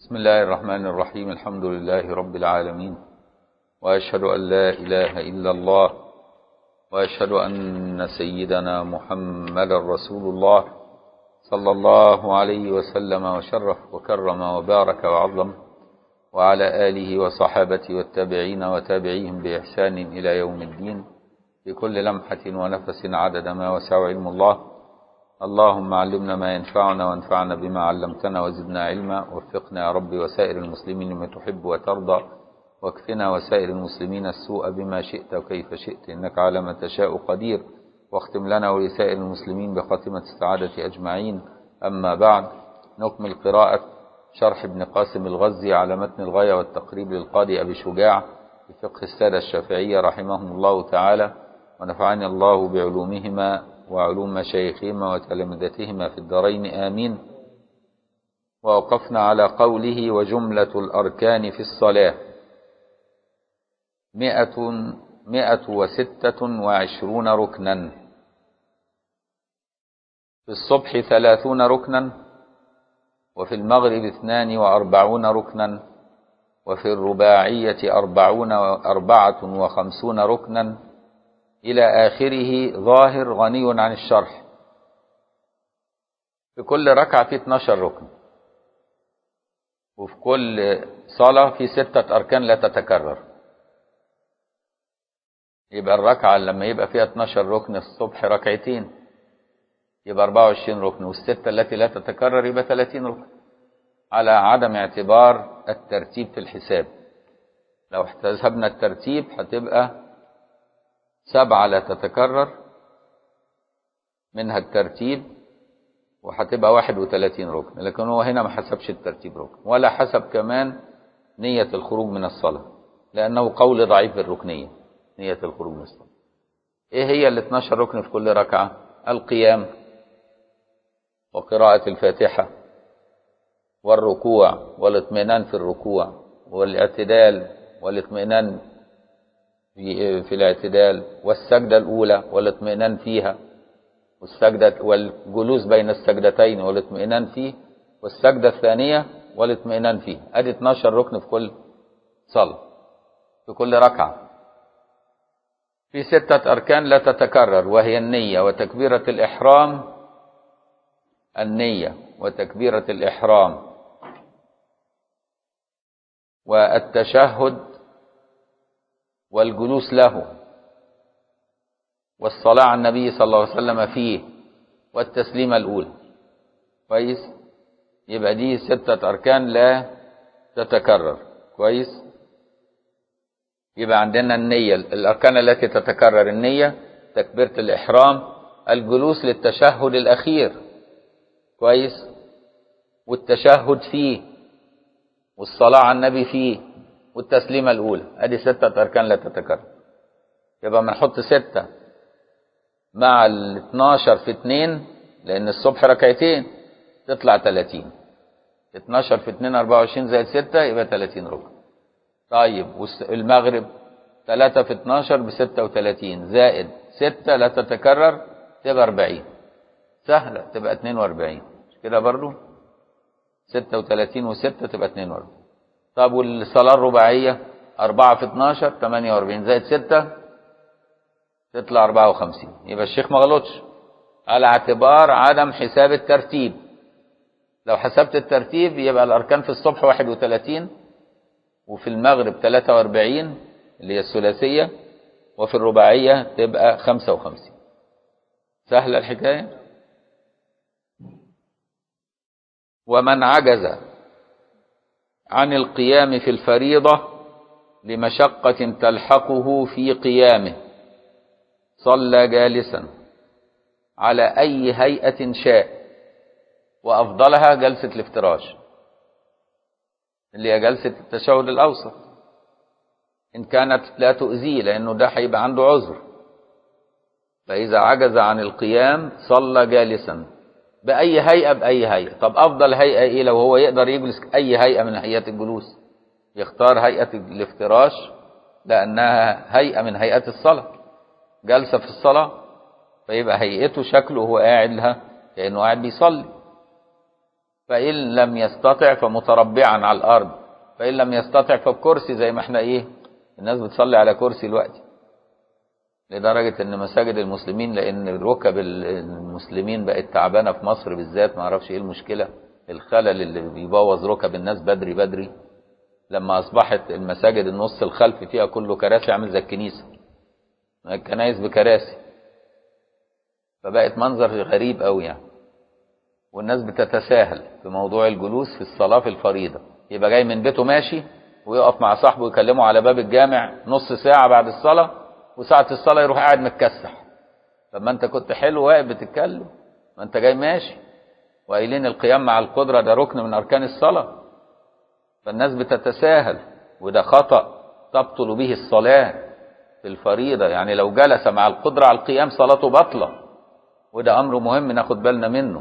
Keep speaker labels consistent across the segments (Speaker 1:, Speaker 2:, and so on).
Speaker 1: بسم الله الرحمن الرحيم الحمد لله رب العالمين وأشهد أن لا إله إلا الله وأشهد أن سيدنا محمد رسول الله صلى الله عليه وسلم وشرف وكرم وبارك وعظم وعلى آله وصحابته والتابعين وتابعيهم بإحسان إلى يوم الدين بكل لمحة ونفس عدد ما وسع علم الله اللهم علمنا ما ينفعنا وانفعنا بما علمتنا وزدنا علما وفقنا يا رب وسائر المسلمين لما تحب وترضى واكفنا وسائر المسلمين السوء بما شئت وكيف شئت إنك على ما تشاء قدير واختم لنا ولسائر المسلمين بخاتمة السعادة أجمعين أما بعد نكمل قراءة شرح ابن قاسم الغزي على متن الغاية والتقريب للقاضي أبي شجاع بفقه السادة الشافعية رحمهم الله تعالى ونفعني الله بعلومهما وعلوم مشايخهما وتلامذتهما في الدارين آمين ووقفنا على قوله وجملة الأركان في الصلاة مئة, مئة وستة وعشرون ركنا في الصبح ثلاثون ركنا وفي المغرب اثنان وأربعون ركنا وفي الرباعية أربعون أربعة وخمسون ركنا إلى آخره ظاهر غني عن الشرح في كل ركعة في 12 ركن وفي كل صلاة في ستة أركان لا تتكرر يبقى الركعة لما يبقى فيها 12 ركن الصبح ركعتين يبقى 24 ركن والستة التي لا تتكرر يبقى 30 ركن على عدم اعتبار الترتيب في الحساب لو حسبنا الترتيب هتبقى سبعة لا تتكرر منها الترتيب وهتبقى واحد وثلاثين ركن لكن هو هنا ما حسبش الترتيب ركن ولا حسب كمان نية الخروج من الصلاة لأنه قول ضعيف الركنية نية الخروج من الصلاة إيه هي ال 12 ركن في كل ركعة القيام وقراءة الفاتحة والركوع والاطمئنان في الركوع والاعتدال والاطمئنان في, في الاعتدال والسجدة الأولى والاطمئنان فيها والسجدة والجلوس بين السجدتين والاطمئنان فيه والسجدة الثانية والاطمئنان فيه أدي 12 ركن في كل صلاة في كل ركعة في ستة أركان لا تتكرر وهي النية وتكبيرة الإحرام النية وتكبيرة الإحرام والتشهد والجلوس له والصلاة على النبي صلى الله عليه وسلم فيه والتسليمة الأولى كويس يبقى دي ستة أركان لا تتكرر كويس يبقى عندنا النية الأركان التي تتكرر النية تكبيرة الإحرام الجلوس للتشهد الأخير كويس والتشهد فيه والصلاة على النبي فيه والتسليمة الأولى أدي ستة أركان لا تتكرر يبقى بنحط ستة مع ال 12 في 2 لأن الصبح ركعتين تطلع 30 12 في 2 24 زائد 6 يبقى 30 ركن طيب المغرب 3 في 12 ب 36 زائد 6 لا تتكرر تبقى 40 سهلة تبقى 42 مش كده برضو 36 و6 تبقى 42 طب والصلاة الرباعية 4 في 12 48 زائد 6 تطلع 54 يبقى الشيخ ما غلطش على اعتبار عدم حساب الترتيب لو حسبت الترتيب يبقى الأركان في الصبح 31 وفي المغرب 43 اللي هي الثلاثية وفي الرباعية تبقى 55 سهلة الحكاية ومن عجز عن القيام في الفريضة لمشقة تلحقه في قيامه صلى جالسا على أي هيئة شاء وأفضلها جلسة الافتراش اللي هي جلسة التشهد الأوسط إن كانت لا تؤذيه لأنه ده هيبقى عنده عذر فإذا عجز عن القيام صلى جالسا بأي هيئة بأي هيئة طب أفضل هيئة إيه لو هو يقدر يجلس أي هيئة من هيئات الجلوس يختار هيئة الافتراش لأنها هيئة من هيئات الصلاة جلسة في الصلاة فيبقى هيئته شكله وهو قاعد لها كأنه قاعد بيصلي ف فإن لم يستطع فمتربعا على الأرض فإن لم يستطع فبكرسي زي ما احنا إيه الناس بتصلي على كرسي دلوقتي لدرجة إن مساجد المسلمين لأن ركب المسلمين بقت تعبانة في مصر بالذات ما أعرفش إيه المشكلة الخلل اللي بيبوظ ركب الناس بدري بدري لما أصبحت المساجد النص الخلفي فيها كله كراسي عامل زي الكنيسة الكنايس بكراسي فبقت منظر غريب قوي يعني والناس بتتساهل في موضوع الجلوس في الصلاة في الفريضة يبقى جاي من بيته ماشي ويقف مع صاحبه يكلمه على باب الجامع نص ساعة بعد الصلاة وساعة الصلاة يروح قاعد متكسح طب ما انت كنت حلو واقف بتتكلم ما انت جاي ماشي وقايلين القيام مع القدرة ده ركن من أركان الصلاة فالناس بتتساهل وده خطأ تبطل به الصلاة في الفريضة يعني لو جلس مع القدرة على القيام صلاته بطلة وده أمر مهم ناخد بالنا منه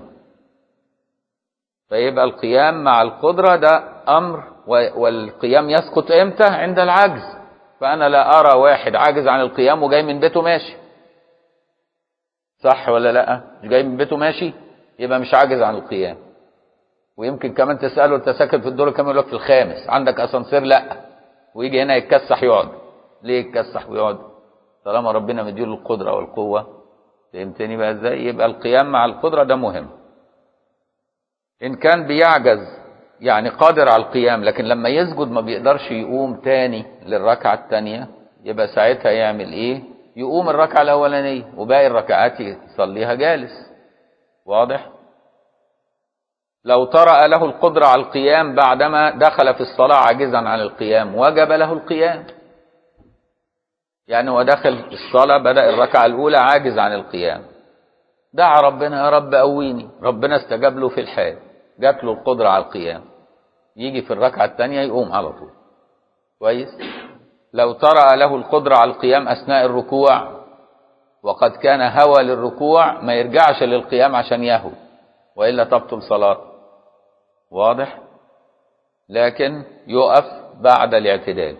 Speaker 1: فيبقى القيام مع القدرة ده أمر والقيام يسقط إمتى عند العجز فأنا لا أرى واحد عاجز عن القيام وجاي من بيته ماشي صح ولا لا مش جاي من بيته ماشي يبقى مش عاجز عن القيام ويمكن كمان تسأله انت ساكن في الدور كام يقول لك في الخامس عندك اسانسير لا ويجي هنا يتكسح يقعد ليه يتكسح ويقعد طالما ربنا مديله القدرة والقوة فهمتني بقى ازاي يبقى القيام مع القدرة ده مهم ان كان بيعجز يعني قادر على القيام لكن لما يسجد ما بيقدرش يقوم تاني للركعة التانية يبقى ساعتها يعمل ايه يقوم الركعة الاولانية وباقي الركعات يصليها جالس واضح لو طرأ له القدرة على القيام بعدما دخل في الصلاة عاجزا عن القيام وجب له القيام يعني هو دخل الصلاة بدأ الركعة الأولى عاجز عن القيام دعا ربنا يا رب قويني ربنا استجاب له في الحال جات له القدرة على القيام يجي في الركعة الثانية يقوم على طول كويس لو طرأ له القدرة على القيام أثناء الركوع وقد كان هوى للركوع ما يرجعش للقيام عشان يهوي وإلا تبطل صلاة واضح لكن يقف بعد الاعتدال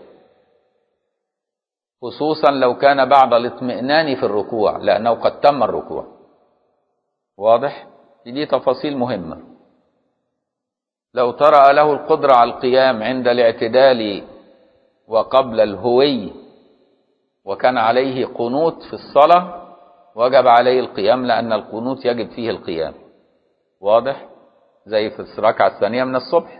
Speaker 1: خصوصا لو كان بعد الاطمئنان في الركوع لأنه قد تم الركوع واضح دي تفاصيل مهمة لو طرأ له القدرة على القيام عند الاعتدال وقبل الهوي وكان عليه قنوت في الصلاة وجب عليه القيام لأن القنوت يجب فيه القيام واضح زي في الركعة الثانية من الصبح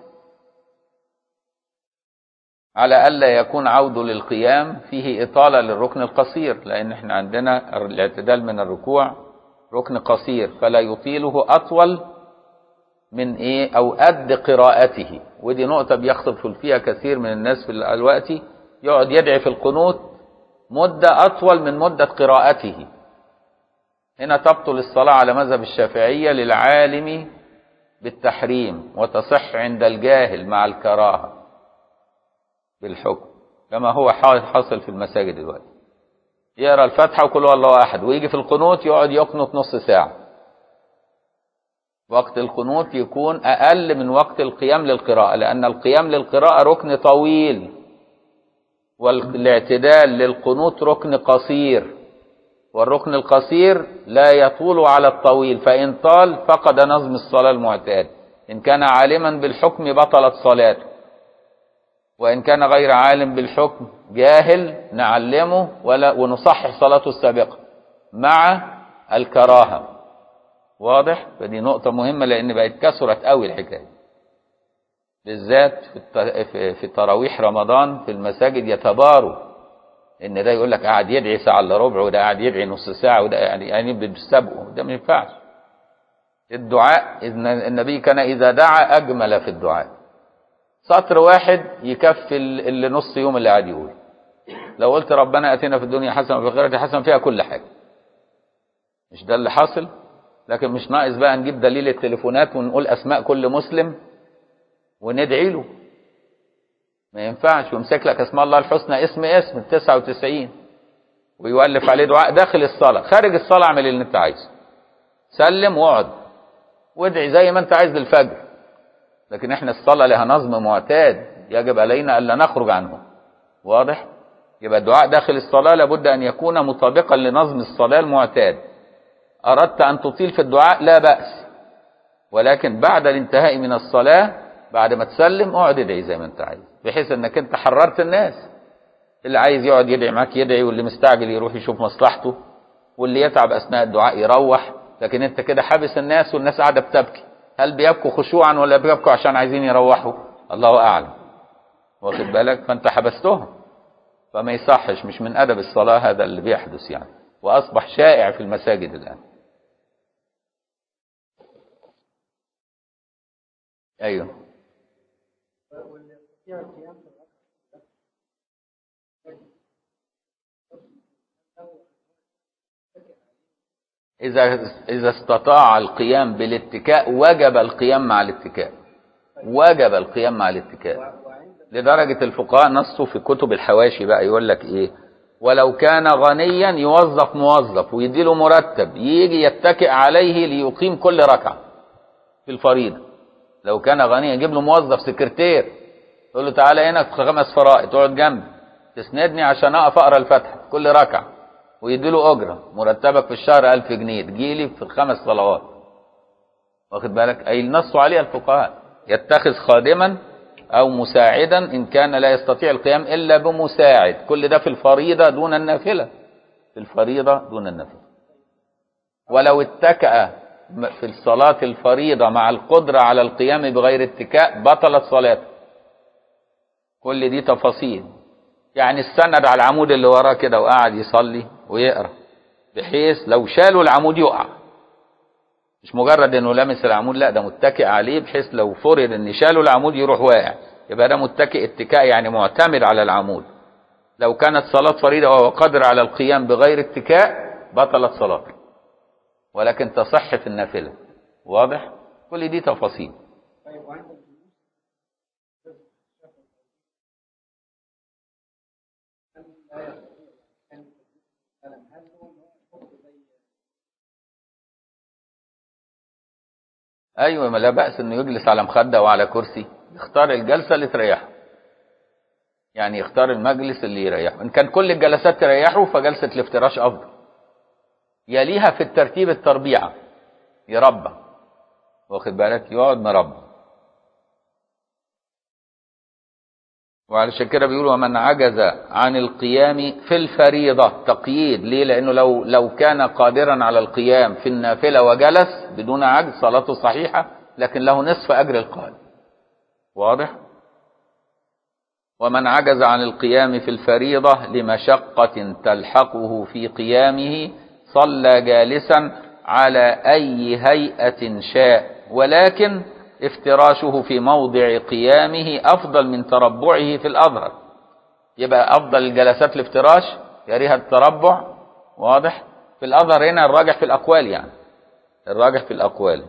Speaker 1: على ألا يكون عوده للقيام فيه إطالة للركن القصير لأن احنا عندنا الاعتدال من الركوع ركن قصير فلا يطيله أطول من إيه أو قد قراءته ودي نقطة بيخطب فيها كثير من الناس في الوقت يقعد يدعي في القنوت مدة أطول من مدة قراءته هنا تبطل الصلاة على مذهب الشافعية للعالم بالتحريم وتصح عند الجاهل مع الكراهة بالحكم كما هو حاصل في المساجد دلوقتي يقرا الفاتحة وكل الله أحد ويجي في القنوت يقعد يقنط نص ساعة وقت القنوت يكون أقل من وقت القيام للقراءة لأن القيام للقراءة ركن طويل والاعتدال للقنوت ركن قصير والركن القصير لا يطول على الطويل فإن طال فقد نظم الصلاة المعتاد إن كان عالما بالحكم بطلت صلاته وإن كان غير عالم بالحكم جاهل نعلمه ولا ونصحح صلاته السابقة مع الكراهة واضح فدي نقطة مهمة لأن بقت كثرت قوي الحكاية بالذات في في تراويح رمضان في المساجد يتباروا ان ده يقول لك قاعد يدعي ساعه الا ربع وده قاعد يدعي نص ساعه وده يعني يعني بيسابقوا ده ما ينفعش الدعاء إن النبي كان اذا دعا اجمل في الدعاء سطر واحد يكفي اللي نص يوم اللي قاعد يقول لو قلت ربنا اتنا في الدنيا حسنه وفي الاخره حسنه فيها كل حاجه مش ده اللي حاصل لكن مش ناقص بقى نجيب دليل التليفونات ونقول اسماء كل مسلم وندعي له ما ينفعش ويمسك لك اسماء الله الحسنى اسم اسم 99 ويولف عليه دعاء داخل الصلاه خارج الصلاه اعمل اللي انت عايزه سلم واقعد وادعي زي ما انت عايز للفجر لكن احنا الصلاه لها نظم معتاد يجب علينا الا نخرج عنه واضح يبقى الدعاء داخل الصلاه لابد ان يكون مطابقا لنظم الصلاه المعتاد اردت ان تطيل في الدعاء لا باس ولكن بعد الانتهاء من الصلاة بعد ما تسلم اقعد ادعي زي ما انت عايز بحيث انك انت حررت الناس اللي عايز يقعد يدعي معاك يدعي واللي مستعجل يروح يشوف مصلحته واللي يتعب اثناء الدعاء يروح لكن انت كده حابس الناس والناس قاعده بتبكي هل بيبكوا خشوعا ولا بيبكوا عشان عايزين يروحوا الله اعلم واخد بالك فانت حبستهم فما يصحش مش من ادب الصلاه هذا اللي بيحدث يعني واصبح شائع في المساجد الان ايوه إذا إذا استطاع القيام بالاتكاء وجب القيام مع الاتكاء وجب القيام مع الاتكاء لدرجة الفقهاء نصوا في كتب الحواشي بقى يقول لك إيه ولو كان غنيا يوظف موظف ويديله مرتب يجي يتكئ عليه ليقيم كل ركعة في الفريضة لو كان غنيا يجيب له موظف سكرتير يقول له تعالى هنا في خمس فرائض تقعد جنبي تسندني عشان اقف اقرا الفاتحه كل ركعه ويديله اجره مرتبك في الشهر 1000 جنيه تجيلي في الخمس صلوات واخد بالك اي نصوا عليها الفقهاء يتخذ خادما او مساعدا ان كان لا يستطيع القيام الا بمساعد كل ده في الفريضه دون النافله في الفريضه دون النافله ولو اتكأ في الصلاة الفريضة مع القدرة على القيام بغير اتكاء بطلت صلاته كل دي تفاصيل يعني استند على العمود اللي وراه كده وقعد يصلي ويقرا بحيث لو شالوا العمود يقع مش مجرد انه لامس العمود لا ده متكئ عليه بحيث لو فرض ان شالوا العمود يروح واقع يبقى ده متكئ اتكاء يعني معتمد على العمود لو كانت صلاة فريضة وهو قادر على القيام بغير اتكاء بطلت صلاته ولكن تصح في النافلة واضح كل دي تفاصيل ايوه ما لا باس انه يجلس على مخده وعلى كرسي يختار الجلسه اللي تريحه يعني يختار المجلس اللي يريحه ان كان كل الجلسات تريحه فجلسه الافتراش افضل يليها في الترتيب التربيعه يربى واخد بالك يقعد مربى وعلشان كده بيقولوا ومن عجز عن القيام في الفريضة تقييد ليه لأنه لو لو كان قادرا على القيام في النافلة وجلس بدون عجز صلاته صحيحة لكن له نصف أجر القائم واضح ومن عجز عن القيام في الفريضة لمشقة تلحقه في قيامه صلى جالسا على أي هيئة شاء ولكن افتراشه في موضع قيامه أفضل من تربعه في الأظهر يبقى أفضل الجلسات الافتراش يريها التربع واضح في الأظهر هنا الراجح في الأقوال يعني الراجح في الأقوال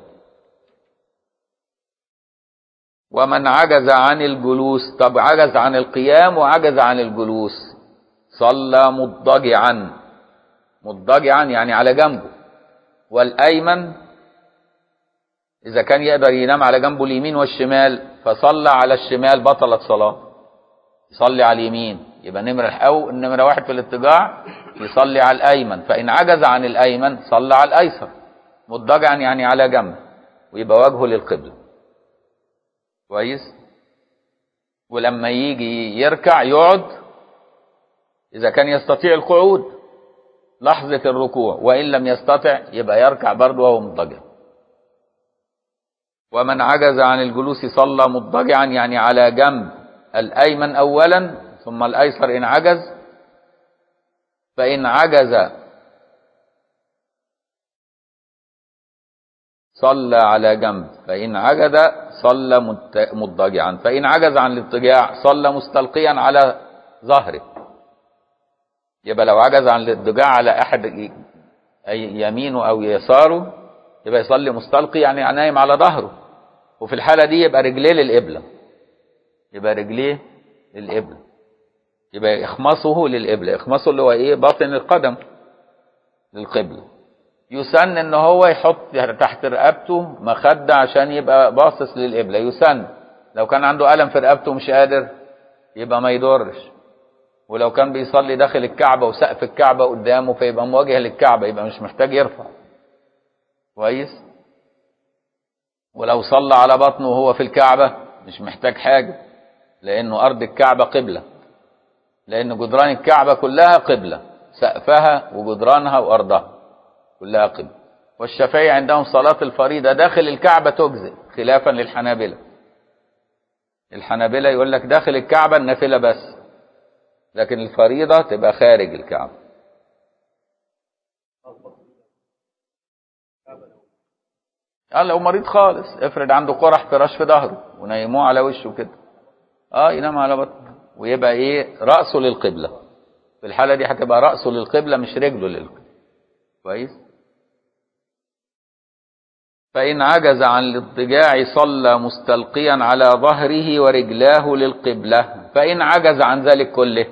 Speaker 1: ومن عجز عن الجلوس طب عجز عن القيام وعجز عن الجلوس صلى مضطجعا مضطجعا يعني على جنبه والأيمن إذا كان يقدر ينام على جنبه اليمين والشمال فصلى على الشمال بطلت صلاة يصلي على اليمين يبقى نمرة أو النمرة واحد في الاتجاع يصلي على الأيمن فإن عجز عن الأيمن صلى على الأيسر مضطجعا يعني على جنب ويبقى وجهه للقبلة كويس ولما يجي يركع يقعد إذا كان يستطيع القعود لحظة الركوع وإن لم يستطع يبقى يركع برضه وهو مضطجع ومن عجز عن الجلوس صلى مضطجعا يعني على جنب الأيمن أولا ثم الأيسر إن عجز فإن عجز صلى على جنب فإن عجز صلى مضطجعا فإن عجز عن الاضطجاع صلى مستلقيا على ظهره يبقى لو عجز عن الاضطجاع على أحد يمينه أو يساره يبقى يصلي مستلقي يعني نايم على ظهره وفي الحالة دي يبقى رجليه للقبلة يبقى رجليه للقبلة يبقى يخمصه للقبلة يخمصه اللي هو ايه باطن القدم للقبلة يسن ان هو يحط تحت رقبته مخدة عشان يبقى باصص للقبلة يسن لو كان عنده ألم في رقبته مش قادر يبقى ما يضرش ولو كان بيصلي داخل الكعبة وسقف الكعبة قدامه فيبقى مواجه للكعبة يبقى مش محتاج يرفع كويس ولو صلى على بطنه وهو في الكعبة مش محتاج حاجة لأنه أرض الكعبة قبلة لأن جدران الكعبة كلها قبلة سقفها وجدرانها وأرضها كلها قبلة والشافعي عندهم صلاة الفريضة داخل الكعبة تجزئ خلافا للحنابلة الحنابلة يقول لك داخل الكعبة النافلة بس لكن الفريضة تبقى خارج الكعبة قال لو مريض خالص افرض عنده قرح فراش في ظهره ونيموه على وشه كده اه ينام على بطنه ويبقى ايه رأسه للقبلة في الحالة دي هتبقى رأسه للقبلة مش رجله للقبلة كويس فإن عجز عن الاضطجاع صلى مستلقيا على ظهره ورجلاه للقبلة فإن عجز عن ذلك كله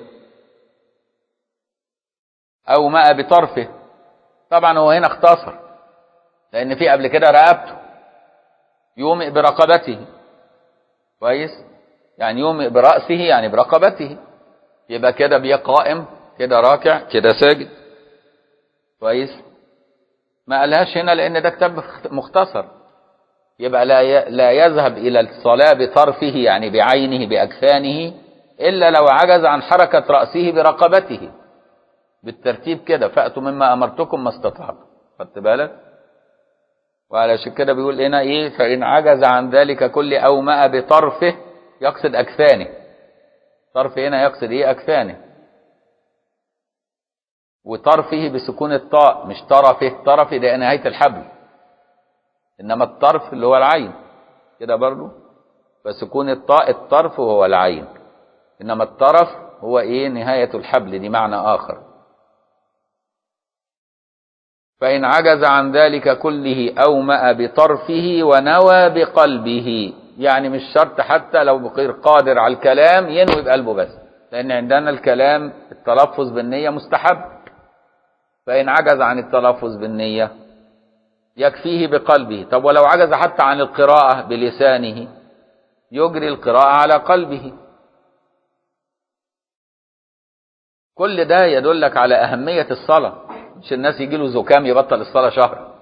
Speaker 1: أو ماء بطرفه طبعا هو هنا اختصر لأن في قبل كده رقبته يومئ برقبته كويس يعني يومئ برأسه يعني برقبته يبقى كده بيه قائم كده راكع كده ساجد كويس ما قالهاش هنا لان ده كتاب مختصر يبقى لا لا يذهب الى الصلاه بطرفه يعني بعينه باكفانه الا لو عجز عن حركه راسه برقبته بالترتيب كده فاتوا مما امرتكم ما استطعتم خدت بالك وعلشان كده بيقول هنا ايه فان عجز عن ذلك كل اومأ بطرفه يقصد اكفانه طرف هنا يقصد ايه اكفانه وطرفه بسكون الطاء مش طرفه طرفه ده نهاية الحبل إنما الطرف اللي هو العين كده برضو فسكون الطاء الطرف هو العين إنما الطرف هو إيه نهاية الحبل دي معنى آخر فإن عجز عن ذلك كله أومأ بطرفه ونوى بقلبه يعني مش شرط حتى لو غير قادر على الكلام ينوي بقلبه بس لأن عندنا الكلام التلفظ بالنية مستحب فإن عجز عن التلفظ بالنية يكفيه بقلبه طب ولو عجز حتى عن القراءة بلسانه يجري القراءة على قلبه كل ده يدلك على أهمية الصلاة مش الناس يجي له زكام يبطل الصلاة شهر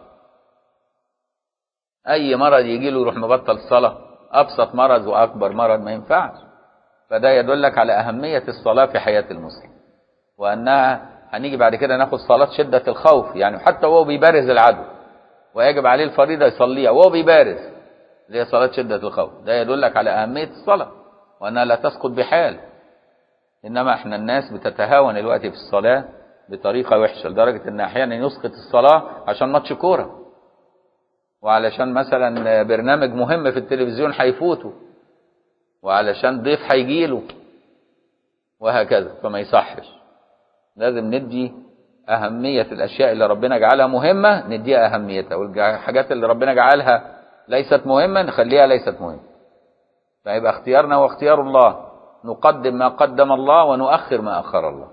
Speaker 1: أي مرض يجي له يروح مبطل الصلاة أبسط مرض وأكبر مرض ما ينفعش فده يدلك على أهمية الصلاة في حياة المسلم وأنها هنيجي بعد كده ناخد صلاة شدة الخوف يعني حتى وهو بيبارز العدو ويجب عليه الفريضة يصليها وهو بيبارز اللي هي صلاة شدة الخوف ده يدلك على أهمية الصلاة وأنها لا تسقط بحال إنما إحنا الناس بتتهاون الوقت في الصلاة بطريقة وحشة لدرجة إن أحيانا يسقط الصلاة عشان ماتش كورة وعلشان مثلا برنامج مهم في التلفزيون هيفوته وعلشان ضيف هيجيله وهكذا فما يصحش لازم ندي أهمية الأشياء اللي ربنا جعلها مهمة نديها أهميتها والحاجات اللي ربنا جعلها ليست مهمة نخليها ليست مهمة فيبقى اختيارنا هو اختيار الله نقدم ما قدم الله ونؤخر ما أخر الله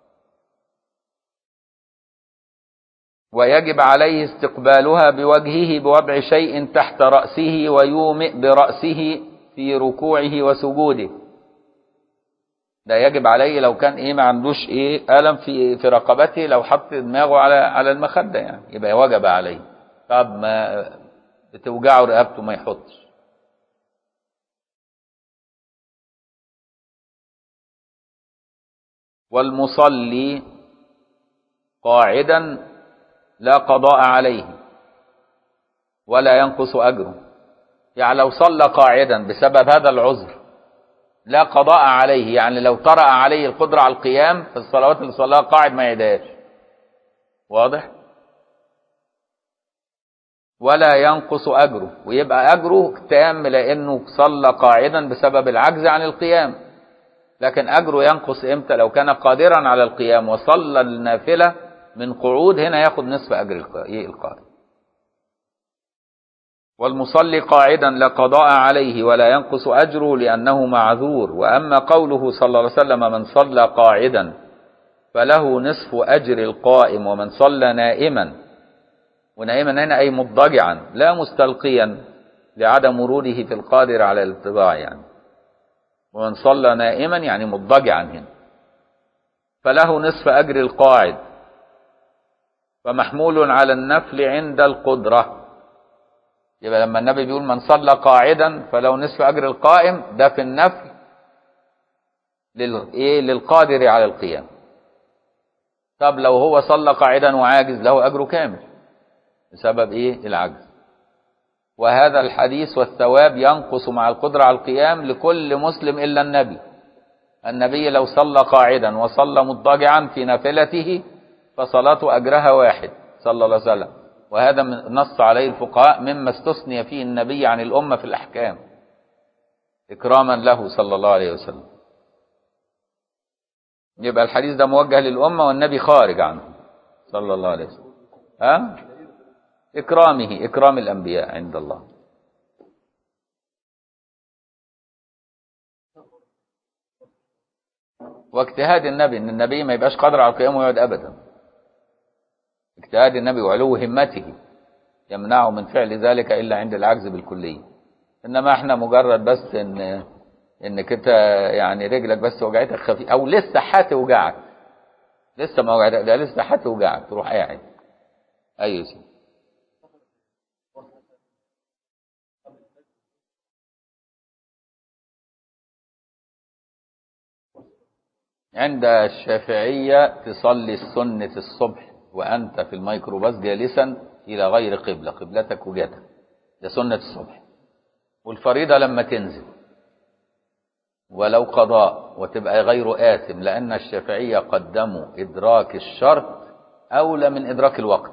Speaker 1: ويجب عليه استقبالها بوجهه بوضع شيء تحت رأسه ويومئ برأسه في ركوعه وسجوده ده يجب عليه لو كان ايه ما عندوش ايه ألم في في رقبته لو حط دماغه على على المخدة يعني يبقى وجب عليه طب ما بتوجعه رقبته ما يحطش والمصلي قاعدا لا قضاء عليه ولا ينقص أجره يعني لو صلى قاعدا بسبب هذا العذر لا قضاء عليه يعني لو طرأ عليه القدرة على القيام في الصلوات اللي صلاها قاعد ما يداش واضح ولا ينقص أجره ويبقى أجره تام لأنه صلى قاعدا بسبب العجز عن القيام لكن أجره ينقص إمتى لو كان قادرا على القيام وصلى النافلة من قعود هنا ياخد نصف أجر القائم والمصلي قاعدا لا قضاء عليه ولا ينقص أجره لأنه معذور وأما قوله صلى الله عليه وسلم من صلى قاعدا فله نصف أجر القائم ومن صلى نائما ونائما هنا أي مضطجعا لا مستلقيا لعدم وروده في القادر على الاتباع يعني ومن صلى نائما يعني مضطجعا هنا فله نصف أجر القاعد فمحمول على النفل عند القدرة يبقى لما النبي بيقول من صلى قاعدا فلو نصف اجر القائم ده في النفل لل ايه للقادر على القيام طب لو هو صلى قاعدا وعاجز له اجره كامل بسبب ايه العجز وهذا الحديث والثواب ينقص مع القدرة على القيام لكل مسلم إلا النبي النبي لو صلى قاعدا وصلى مضطجعا في نافلته فصلاته أجرها واحد صلى الله عليه وسلم وهذا من نص عليه الفقهاء مما استثني فيه النبي عن الأمة في الأحكام إكراما له صلى الله عليه وسلم يبقى الحديث ده موجه للأمة والنبي خارج عنه صلى الله عليه وسلم ها إكرامه إكرام الأنبياء عند الله واجتهاد النبي ان النبي ما يبقاش قادر على القيام ويقعد ابدا اجتهاد النبي وعلو همته يمنعه من فعل ذلك الا عند العجز بالكليه انما احنا مجرد بس ان انك انت يعني رجلك بس وجعتك خفيف او لسه هتوجعك لسه ما وجعتك ده لسه هتوجعك تروح قاعد ايوه سيدي عند الشافعية تصلي السنة الصبح وأنت في الميكروباص جالسا إلى غير قبلة قبلتك وجهتك ده سنة الصبح والفريضة لما تنزل ولو قضاء وتبقى غير آثم لأن الشافعية قدموا إدراك الشرط أولى من إدراك الوقت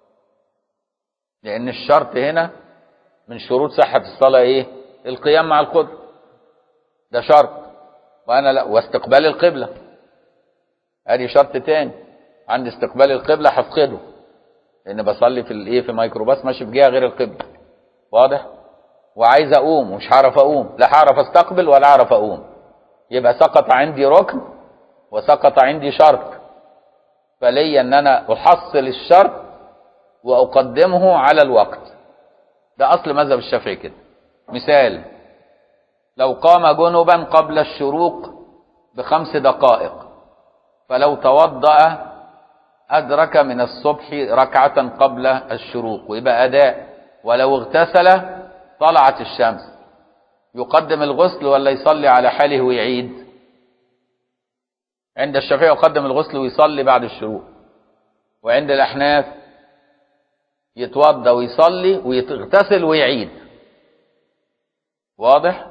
Speaker 1: لأن الشرط هنا من شروط صحة الصلاة إيه؟ القيام مع القدر ده شرط وأنا لا واستقبال القبلة ادي شرط تاني عندي استقبال القبلة هفقده لان بصلي في الايه في ميكروباص ماشي في جهه غير القبلة واضح وعايز اقوم ومش هعرف اقوم لا هعرف استقبل ولا هعرف اقوم يبقى سقط عندي ركن وسقط عندي شرط فليا ان انا احصل الشرط واقدمه على الوقت ده اصل مذهب الشافعي كده مثال لو قام جنبا قبل الشروق بخمس دقائق فلو توضأ أدرك من الصبح ركعة قبل الشروق ويبقى أداء ولو اغتسل طلعت الشمس يقدم الغسل ولا يصلي على حاله ويعيد عند الشافعي يقدم الغسل ويصلي بعد الشروق وعند الأحناف يتوضأ ويصلي ويغتسل ويعيد واضح؟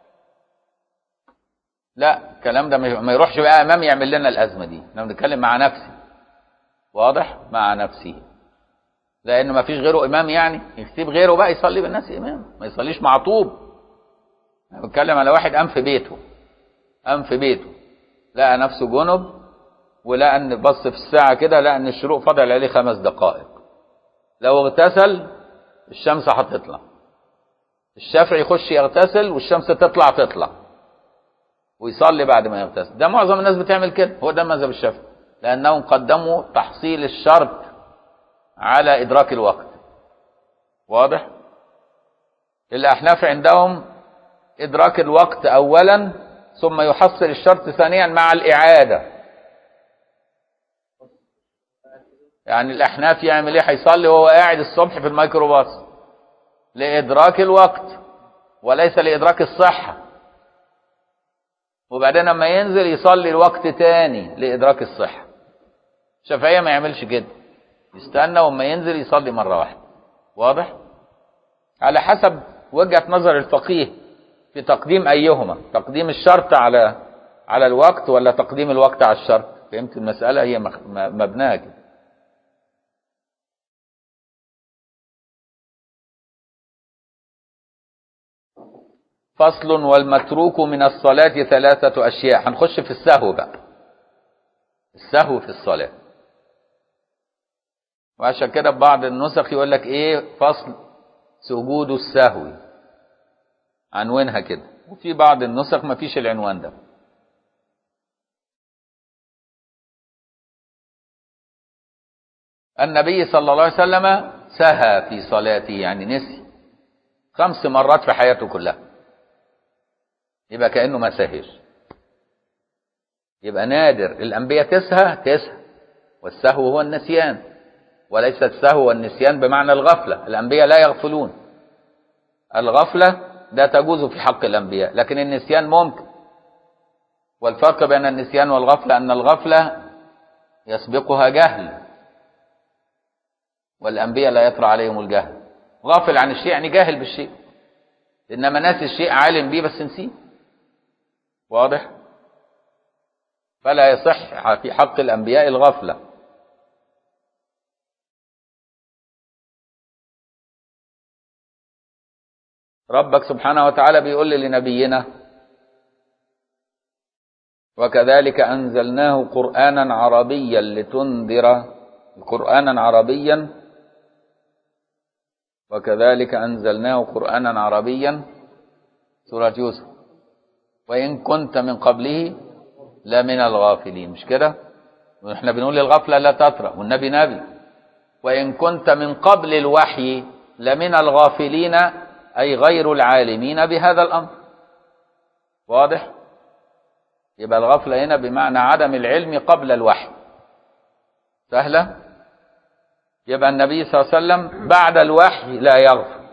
Speaker 1: لا الكلام ده ما يروحش بقى امام يعمل لنا الازمه دي احنا بنتكلم مع نفسي واضح مع نفسه لان ما فيش غيره امام يعني يكتب غيره بقى يصلي بالناس امام ما يصليش مع طوب انا بتكلم على واحد قام في بيته قام في بيته لقى نفسه جنب ولقى ان بص في الساعه كده لقى ان الشروق فاضل عليه خمس دقائق لو اغتسل الشمس هتطلع الشافعي يخش يغتسل والشمس تطلع تطلع ويصلي بعد ما يغتسل ده معظم الناس بتعمل كده هو ده مذهب الشافعي لانهم قدموا تحصيل الشرط على ادراك الوقت واضح الاحناف عندهم ادراك الوقت اولا ثم يحصل الشرط ثانيا مع الاعاده يعني الاحناف يعمل ايه هيصلي وهو قاعد الصبح في الميكروباص لادراك الوقت وليس لادراك الصحه وبعدين لما ينزل يصلي الوقت تاني لإدراك الصحة الشافعية ما يعملش كده يستنى وما ينزل يصلي مرة واحدة واضح على حسب وجهة نظر الفقيه في تقديم أيهما تقديم الشرط على على الوقت ولا تقديم الوقت على الشرط فهمت المسألة هي مبناها كده فصل والمتروك من الصلاة ثلاثة أشياء هنخش في السهو بقى السهو في الصلاة وعشان كده بعض النسخ يقول لك ايه فصل سجود السهو عنوانها كده وفي بعض النسخ ما فيش العنوان ده النبي صلى الله عليه وسلم سهى في صلاته يعني نسي خمس مرات في حياته كلها يبقى كأنه ما سهر يبقى نادر الأنبياء تسهى تسهى والسهو هو النسيان وليس السهو والنسيان بمعنى الغفلة الأنبياء لا يغفلون الغفلة لا تجوز في حق الأنبياء لكن النسيان ممكن والفرق بين النسيان والغفلة أن الغفلة يسبقها جهل والأنبياء لا يطرأ عليهم الجهل غافل عن الشيء يعني جاهل بالشيء إنما ناس الشيء عالم بيه بس نسيه واضح فلا يصح في حق الأنبياء الغفلة ربك سبحانه وتعالى بيقول لنبينا وكذلك أنزلناه قرآنا عربيا لتنذر قرآنا عربيا وكذلك أنزلناه قرآنا عربيا سورة يوسف وإن كنت من قبله لمن الغافلين مش كده احنا بنقول الغفلة لا تطرأ والنبي نبي وإن كنت من قبل الوحي لمن الغافلين أي غير العالمين بهذا الأمر واضح يبقى الغفلة هنا بمعنى عدم العلم قبل الوحي سهلة يبقى النبي صلى الله عليه وسلم بعد الوحي لا يغفل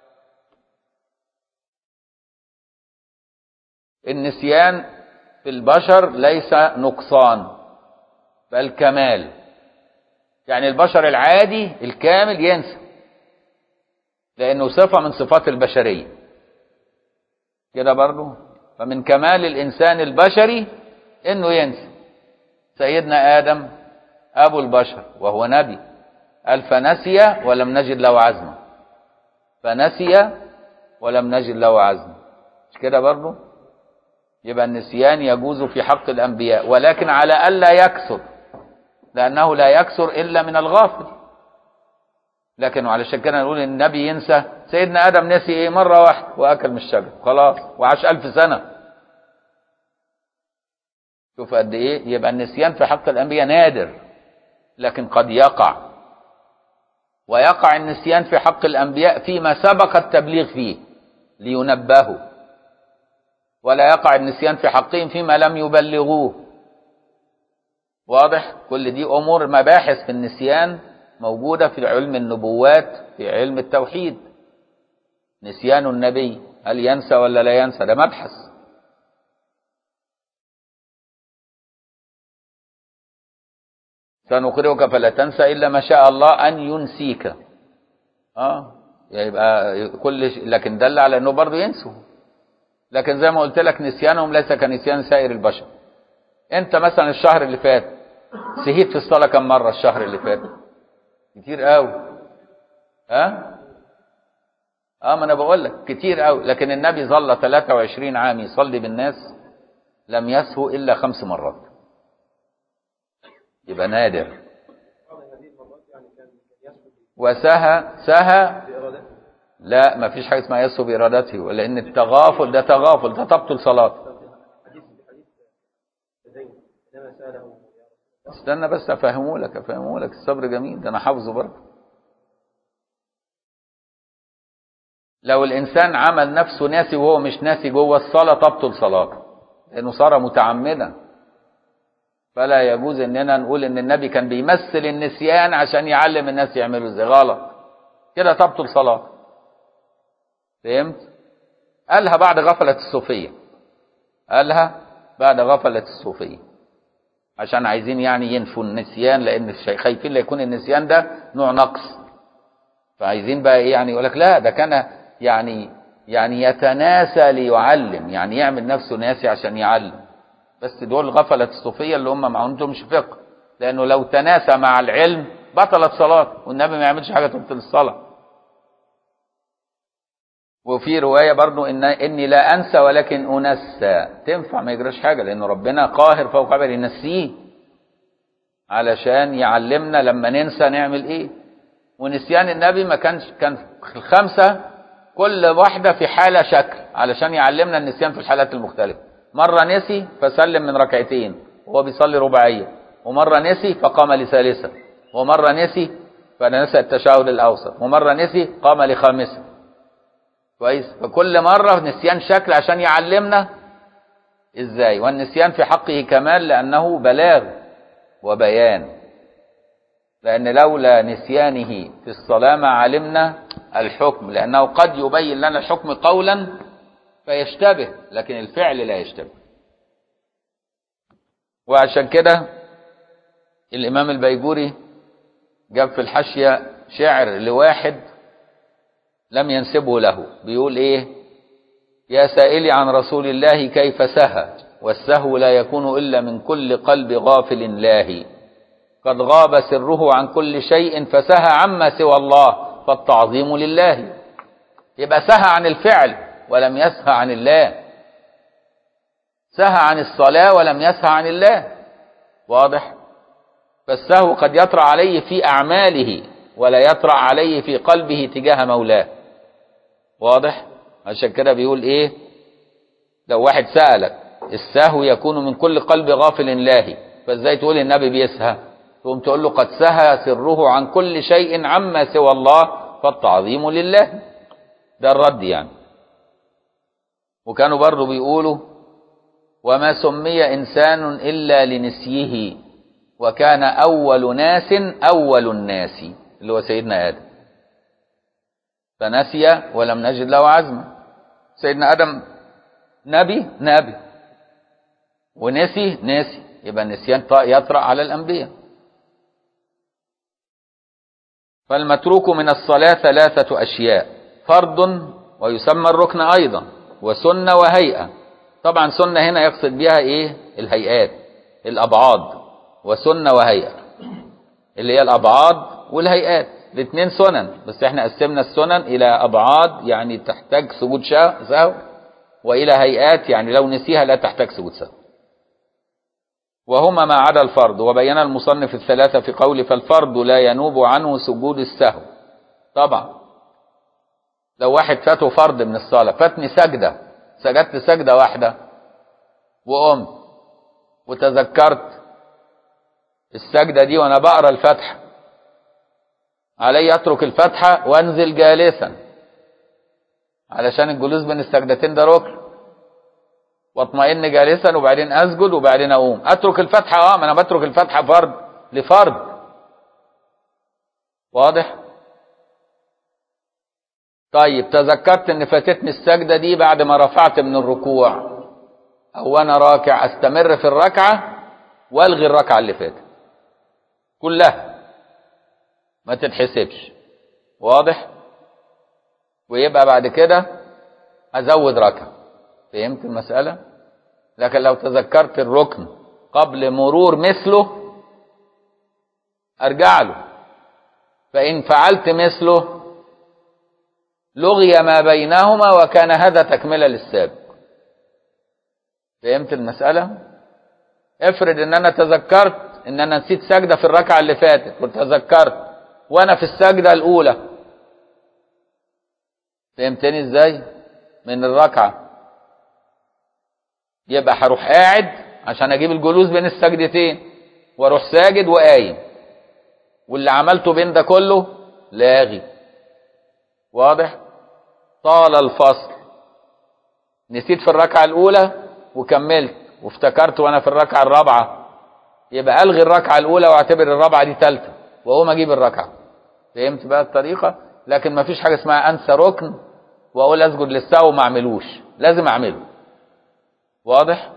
Speaker 1: النسيان في البشر ليس نقصان بل كمال يعني البشر العادي الكامل ينسى لأنه صفة من صفات البشرية كده برضو فمن كمال الإنسان البشري إنه ينسى سيدنا آدم أبو البشر وهو نبي قال فنسي ولم نجد له عزما فنسي ولم نجد له عزما مش كده برضو يبقى النسيان يجوز في حق الأنبياء ولكن على ألا يكثر لأنه لا يكثر إلا من الغافل لكن علشان كده نقول النبي ينسى سيدنا ادم نسي ايه مره واحده واكل من الشجر خلاص وعاش ألف سنه شوف قد ايه يبقى النسيان في حق الانبياء نادر لكن قد يقع ويقع النسيان في حق الانبياء فيما سبق التبليغ فيه لينبهوا ولا يقع النسيان في حقهم فيما لم يبلغوه واضح كل دي امور مباحث في النسيان موجودة في علم النبوات في علم التوحيد نسيان النبي هل ينسى ولا لا ينسى ده مبحث سنقرئك فلا تنسى إلا ما شاء الله أن ينسيك اه يبقى كل ش... لكن دل على انه برضه ينسوا لكن زي ما قلت لك نسيانهم ليس كنسيان سائر البشر انت مثلا الشهر اللي فات سهيت في الصلاه كم مره الشهر اللي فات كتير قوي ها اه ما انا بقول لك كتير قوي لكن النبي ظل 23 عام يصلي بالناس لم يسهو الا خمس مرات يبقى نادر وسهى سهى لا ما فيش حاجه اسمها يسهو بارادته لان التغافل ده تغافل ده تبطل صلاه استنى بس افهمه لك افهمه لك الصبر جميل ده انا حافظه برضه لو الانسان عمل نفسه ناسي وهو مش ناسي جوه الصلاه تبطل صلاته لانه صار متعمدا فلا يجوز اننا نقول ان النبي كان بيمثل النسيان عشان يعلم الناس يعملوا ازاي غلط كده تبطل صلاه فهمت قالها بعد غفله الصوفيه قالها بعد غفله الصوفيه عشان عايزين يعني ينفوا النسيان لان خايفين لا يكون النسيان ده نوع نقص فعايزين بقى ايه يعني يقول لك لا ده كان يعني يعني يتناسى ليعلم يعني يعمل نفسه ناسي عشان يعلم بس دول غفلة الصوفية اللي هم ما عندهمش فقه لانه لو تناسى مع العلم بطلت صلاة والنبي ما يعملش حاجة تبطل الصلاة وفي رواية برضو إن إني لا أنسى ولكن أنسى تنفع ما يجراش حاجة لأن ربنا قاهر فوق عبر ينسيه علشان يعلمنا لما ننسى نعمل إيه ونسيان النبي ما كانش كان الخمسة كل واحدة في حالة شكل علشان يعلمنا النسيان في الحالات المختلفة مرة نسي فسلم من ركعتين وهو بيصلي رباعية ومرة نسي فقام لثالثة ومرة نسي فنسى التشهد الأوسط ومرة نسي قام لخامسة كويس فكل مرة نسيان شكل عشان يعلمنا ازاي والنسيان في حقه كمال لأنه بلاغ وبيان لأن لولا نسيانه في الصلاة ما علمنا الحكم لأنه قد يبين لنا الحكم قولا فيشتبه لكن الفعل لا يشتبه وعشان كده الإمام البيجوري جاب في الحاشية شعر لواحد لم ينسبه له بيقول إيه يا سائلي عن رسول الله كيف سهى والسهو لا يكون إلا من كل قلب غافل لاهي قد غاب سره عن كل شيء فسهى عما سوى الله فالتعظيم لله يبقى سهى عن الفعل ولم يسهى عن الله سهى عن الصلاة ولم يسهى عن الله واضح فالسهو قد يطرأ عليه في أعماله ولا يطرأ عليه في قلبه تجاه مولاه واضح عشان كده بيقول ايه لو واحد سألك السهو يكون من كل قلب غافل لاهي فازاي تقول النبي بيسهى تقوم تقول له قد سهى سره عن كل شيء عما سوى الله فالتعظيم لله ده الرد يعني وكانوا برضه بيقولوا وما سمي إنسان إلا لنسيه وكان أول ناس أول الناس اللي هو سيدنا آدم فنسي ولم نجد له عزما سيدنا آدم نبي نبي ونسي نسي يبقى النسيان يطرأ على الأنبياء فالمتروك من الصلاة ثلاثة أشياء فرض ويسمى الركن أيضا وسنة وهيئة طبعا سنة هنا يقصد بها إيه الهيئات الأبعاد وسنة وهيئة اللي هي الأبعاد والهيئات الاثنين سنن بس احنا قسمنا السنن إلى أبعاد يعني تحتاج سجود سهو وإلى هيئات يعني لو نسيها لا تحتاج سجود سهو وهما ما عدا الفرض وبين المصنف الثلاثة في قول فالفرض لا ينوب عنه سجود السهو طبعا لو واحد فاته فرض من الصلاة فاتني سجدة سجدت سجدة واحدة وقمت وتذكرت السجدة دي وانا بقرا الفاتحة علي اترك الفاتحة وانزل جالسا علشان الجلوس بين السجدتين ده ركن واطمئن جالسا وبعدين اسجد وبعدين اقوم اترك الفاتحة اه ما انا بترك الفاتحة فرض لفرض واضح طيب تذكرت ان فاتتني السجدة دي بعد ما رفعت من الركوع او انا راكع استمر في الركعة والغي الركعة اللي فاتت كلها ما تتحسبش واضح ويبقى بعد كده ازود ركعة فهمت المسألة لكن لو تذكرت الركن قبل مرور مثله ارجع له فان فعلت مثله لغي ما بينهما وكان هذا تكملة للسابق فهمت المسألة افرض ان انا تذكرت ان انا نسيت سجدة في الركعة اللي فاتت وتذكرت وانا في السجدة الاولى فهمتني ازاي من الركعة يبقى هروح قاعد عشان اجيب الجلوس بين السجدتين واروح ساجد وقايم واللي عملته بين ده كله لاغي واضح طال الفصل نسيت في الركعة الأولى وكملت وافتكرت وأنا في الركعة الرابعة يبقى ألغي الركعة الأولى واعتبر الرابعة دي ثالثة وأقوم أجيب الركعة فهمت بقى الطريقة لكن ما فيش حاجة اسمها أنسى ركن وأقول أسجد للسهو وما أعملوش لازم أعمله واضح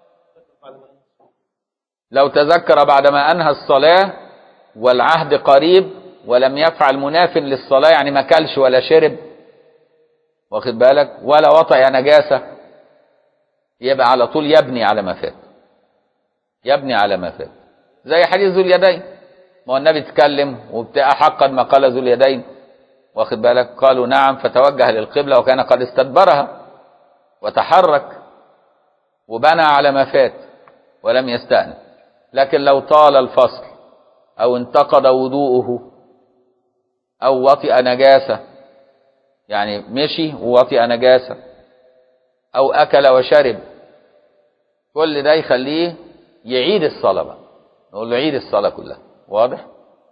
Speaker 1: لو تذكر بعدما أنهى الصلاة والعهد قريب ولم يفعل مناف للصلاة يعني ما كلش ولا شرب واخد بالك ولا وطئ نجاسة يبقى على طول يبني على ما فات يبني على ما فات زي حديث ذو اليدين ما هو النبي اتكلم وبتاع حقا ما قال ذو اليدين واخد بالك قالوا نعم فتوجه للقبلة وكان قد استدبرها وتحرك وبنى على ما فات ولم يستأنف لكن لو طال الفصل أو انتقض وضوءه أو وطئ نجاسة يعني مشي ووطئ نجاسة أو أكل وشرب كل ده يخليه يعيد الصلاة بقى نقول له عيد الصلاة كلها واضح؟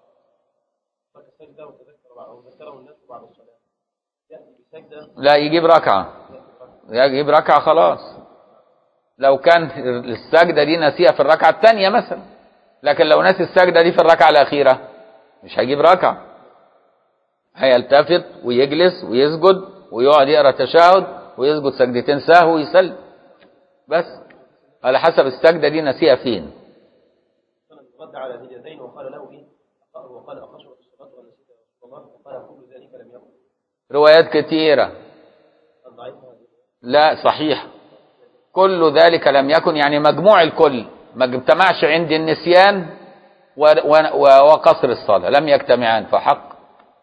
Speaker 1: لا يجيب ركعة يجيب ركعة خلاص لو كان السجدة دي نسيها في الركعة الثانية مثلا لكن لو نسي السجدة دي في الركعة الأخيرة مش هيجيب ركعة هيلتفت ويجلس ويسجد ويقعد يقرا تشهد ويسجد سجدتين سهو ويسلم بس على حسب السجده دي نسيها فين
Speaker 2: رد على ذي اليدين وقال له ايه وقال اخشوت الصلاه ونسيت رسول الله وقال كل ذلك لم يكن
Speaker 1: روايات كتيره
Speaker 2: الضعيف
Speaker 1: لا صحيح كل ذلك لم يكن يعني مجموع الكل ما اجتمعش عندي النسيان و- و- وقصر الصلاة لم يجتمعان فحق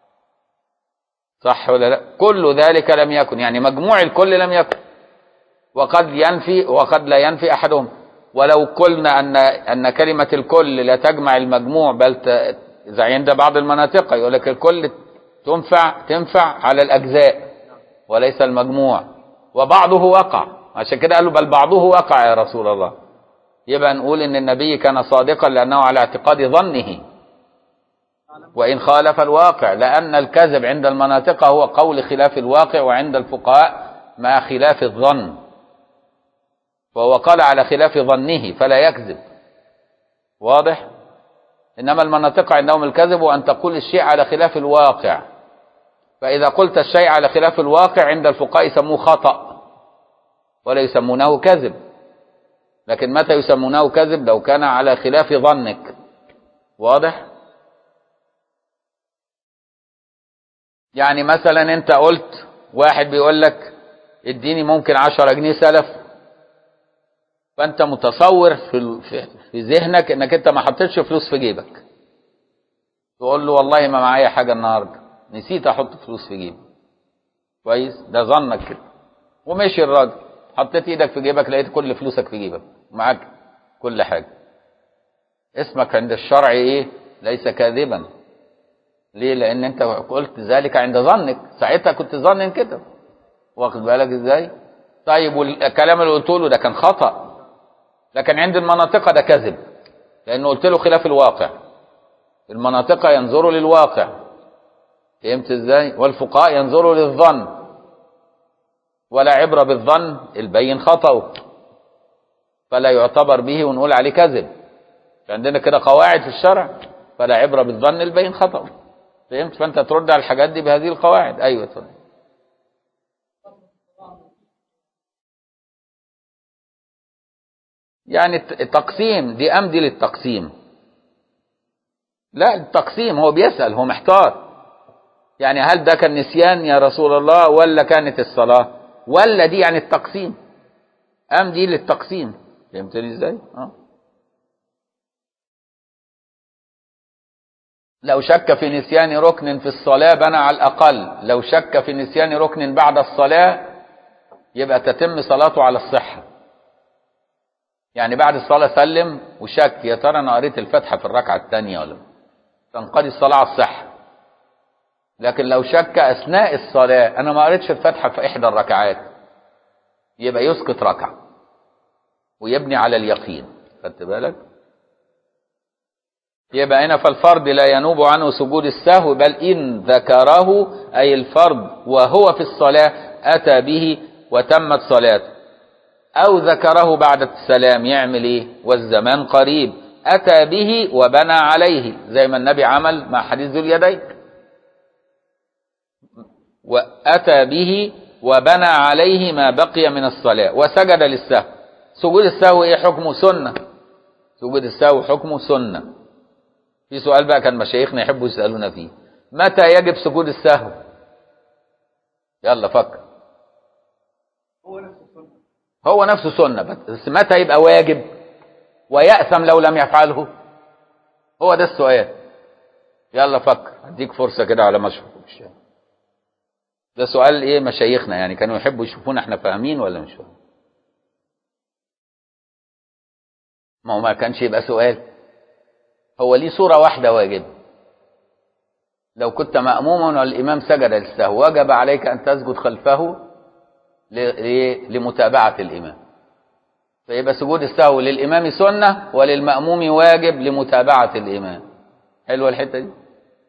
Speaker 1: صح ولا لا كل ذلك لم يكن يعني مجموع الكل لم يكن وقد ينفي وقد لا ينفي أحدهم ولو قلنا أن أن كلمة الكل لا تجمع المجموع بل ت- إذا عند بعض المناطق يقول لك الكل تنفع تنفع على الأجزاء وليس المجموع وبعضه وقع عشان كده قالوا بل بعضه وقع يا رسول الله يبقى نقول ان النبي كان صادقا لانه على اعتقاد ظنه وان خالف الواقع لان الكذب عند المناطق هو قول خلاف الواقع وعند الفقهاء مع خلاف الظن فهو قال على خلاف ظنه فلا يكذب واضح انما المناطق عندهم الكذب وان تقول الشيء على خلاف الواقع فاذا قلت الشيء على خلاف الواقع عند الفقهاء يسموه خطأ ولا يسمونه كذب لكن متى يسمونه كذب لو كان على خلاف ظنك واضح يعني مثلا انت قلت واحد بيقول لك اديني ممكن عشرة جنيه سلف فانت متصور في ال- في- في ذهنك انك انت ما حطيتش فلوس في جيبك تقول له والله ما معايا حاجه النهارده نسيت احط فلوس في جيبي كويس ده ظنك كده ومشي الراجل حطيت ايدك في جيبك لقيت كل فلوسك في جيبك معاك كل حاجه اسمك عند الشرع ايه ليس كاذبا ليه لان انت قلت ذلك عند ظنك ساعتها كنت ظن كده واخد بالك ازاي طيب والكلام اللي قلته له ده كان خطأ لكن عند المناطق ده كذب لانه قلت له خلاف الواقع المناطق ينظروا للواقع فهمت ازاي والفقهاء ينظروا للظن ولا عبرة بالظن البين خطأه فلا يعتبر به ونقول عليه كذب عندنا كده قواعد في الشرع فلا عبرة بالظن البين خطأه فهمت فانت ترد على الحاجات دي بهذه القواعد ايوه اتفضل يعني الت- التقسيم دي امدي للتقسيم لا التقسيم هو بيسأل هو محتار يعني هل ده كان نسيان يا رسول الله ولا كانت الصلاة ولا دي يعني التقسيم أم دي للتقسيم فهمتني ازاي اه لو شك في نسيان ركن في الصلاة بنى على الأقل لو شك في نسيان ركن بعد الصلاة يبقى تتم صلاته على الصحة يعني بعد الصلاة سلم وشك يا ترى أنا قريت الفاتحة في الركعة الثانية ولا لا؟ تنقضي الصلاة على الصحة لكن لو شك أثناء الصلاة أنا ما قريتش الفاتحة في إحدى الركعات يبقى يسقط ركعة ويبني على اليقين خدت بالك يبقى هنا فالفرض لا ينوب عنه سجود السهو بل إن ذكره أي الفرض وهو في الصلاة أتى به وتمت صلاته أو ذكره بعد السلام يعمل إيه والزمان قريب أتى به وبنى عليه زي ما النبي عمل مع حديث ذو اليدين وأتى به وبنى عليه ما بقي من الصلاة وسجد للسهو سجود السهو إيه حكمه سنة سجود السهو حكمه سنة في سؤال بقى كان مشايخنا يحبوا يسألونا فيه متى يجب سجود السهو يلا فكر
Speaker 2: هو نفس السنة
Speaker 1: هو نفسه سنة بس متى يبقى واجب ويأثم لو لم يفعله هو ده السؤال يلا فكر اديك فرصة كده على ما اشوفك الشيء ده سؤال ايه مشايخنا يعني كانوا يحبوا يشوفونا احنا فاهمين ولا مش فاهمين ما هو ما كانش يبقى سؤال هو ليه صورة واحدة واجب لو كنت مأموما والإمام سجد للسهو وجب عليك أن تسجد خلفه ل- ل- لمتابعة الإمام فيبقى سجود السهو للإمام سنة وللمأموم واجب لمتابعة الإمام حلوة الحتة دي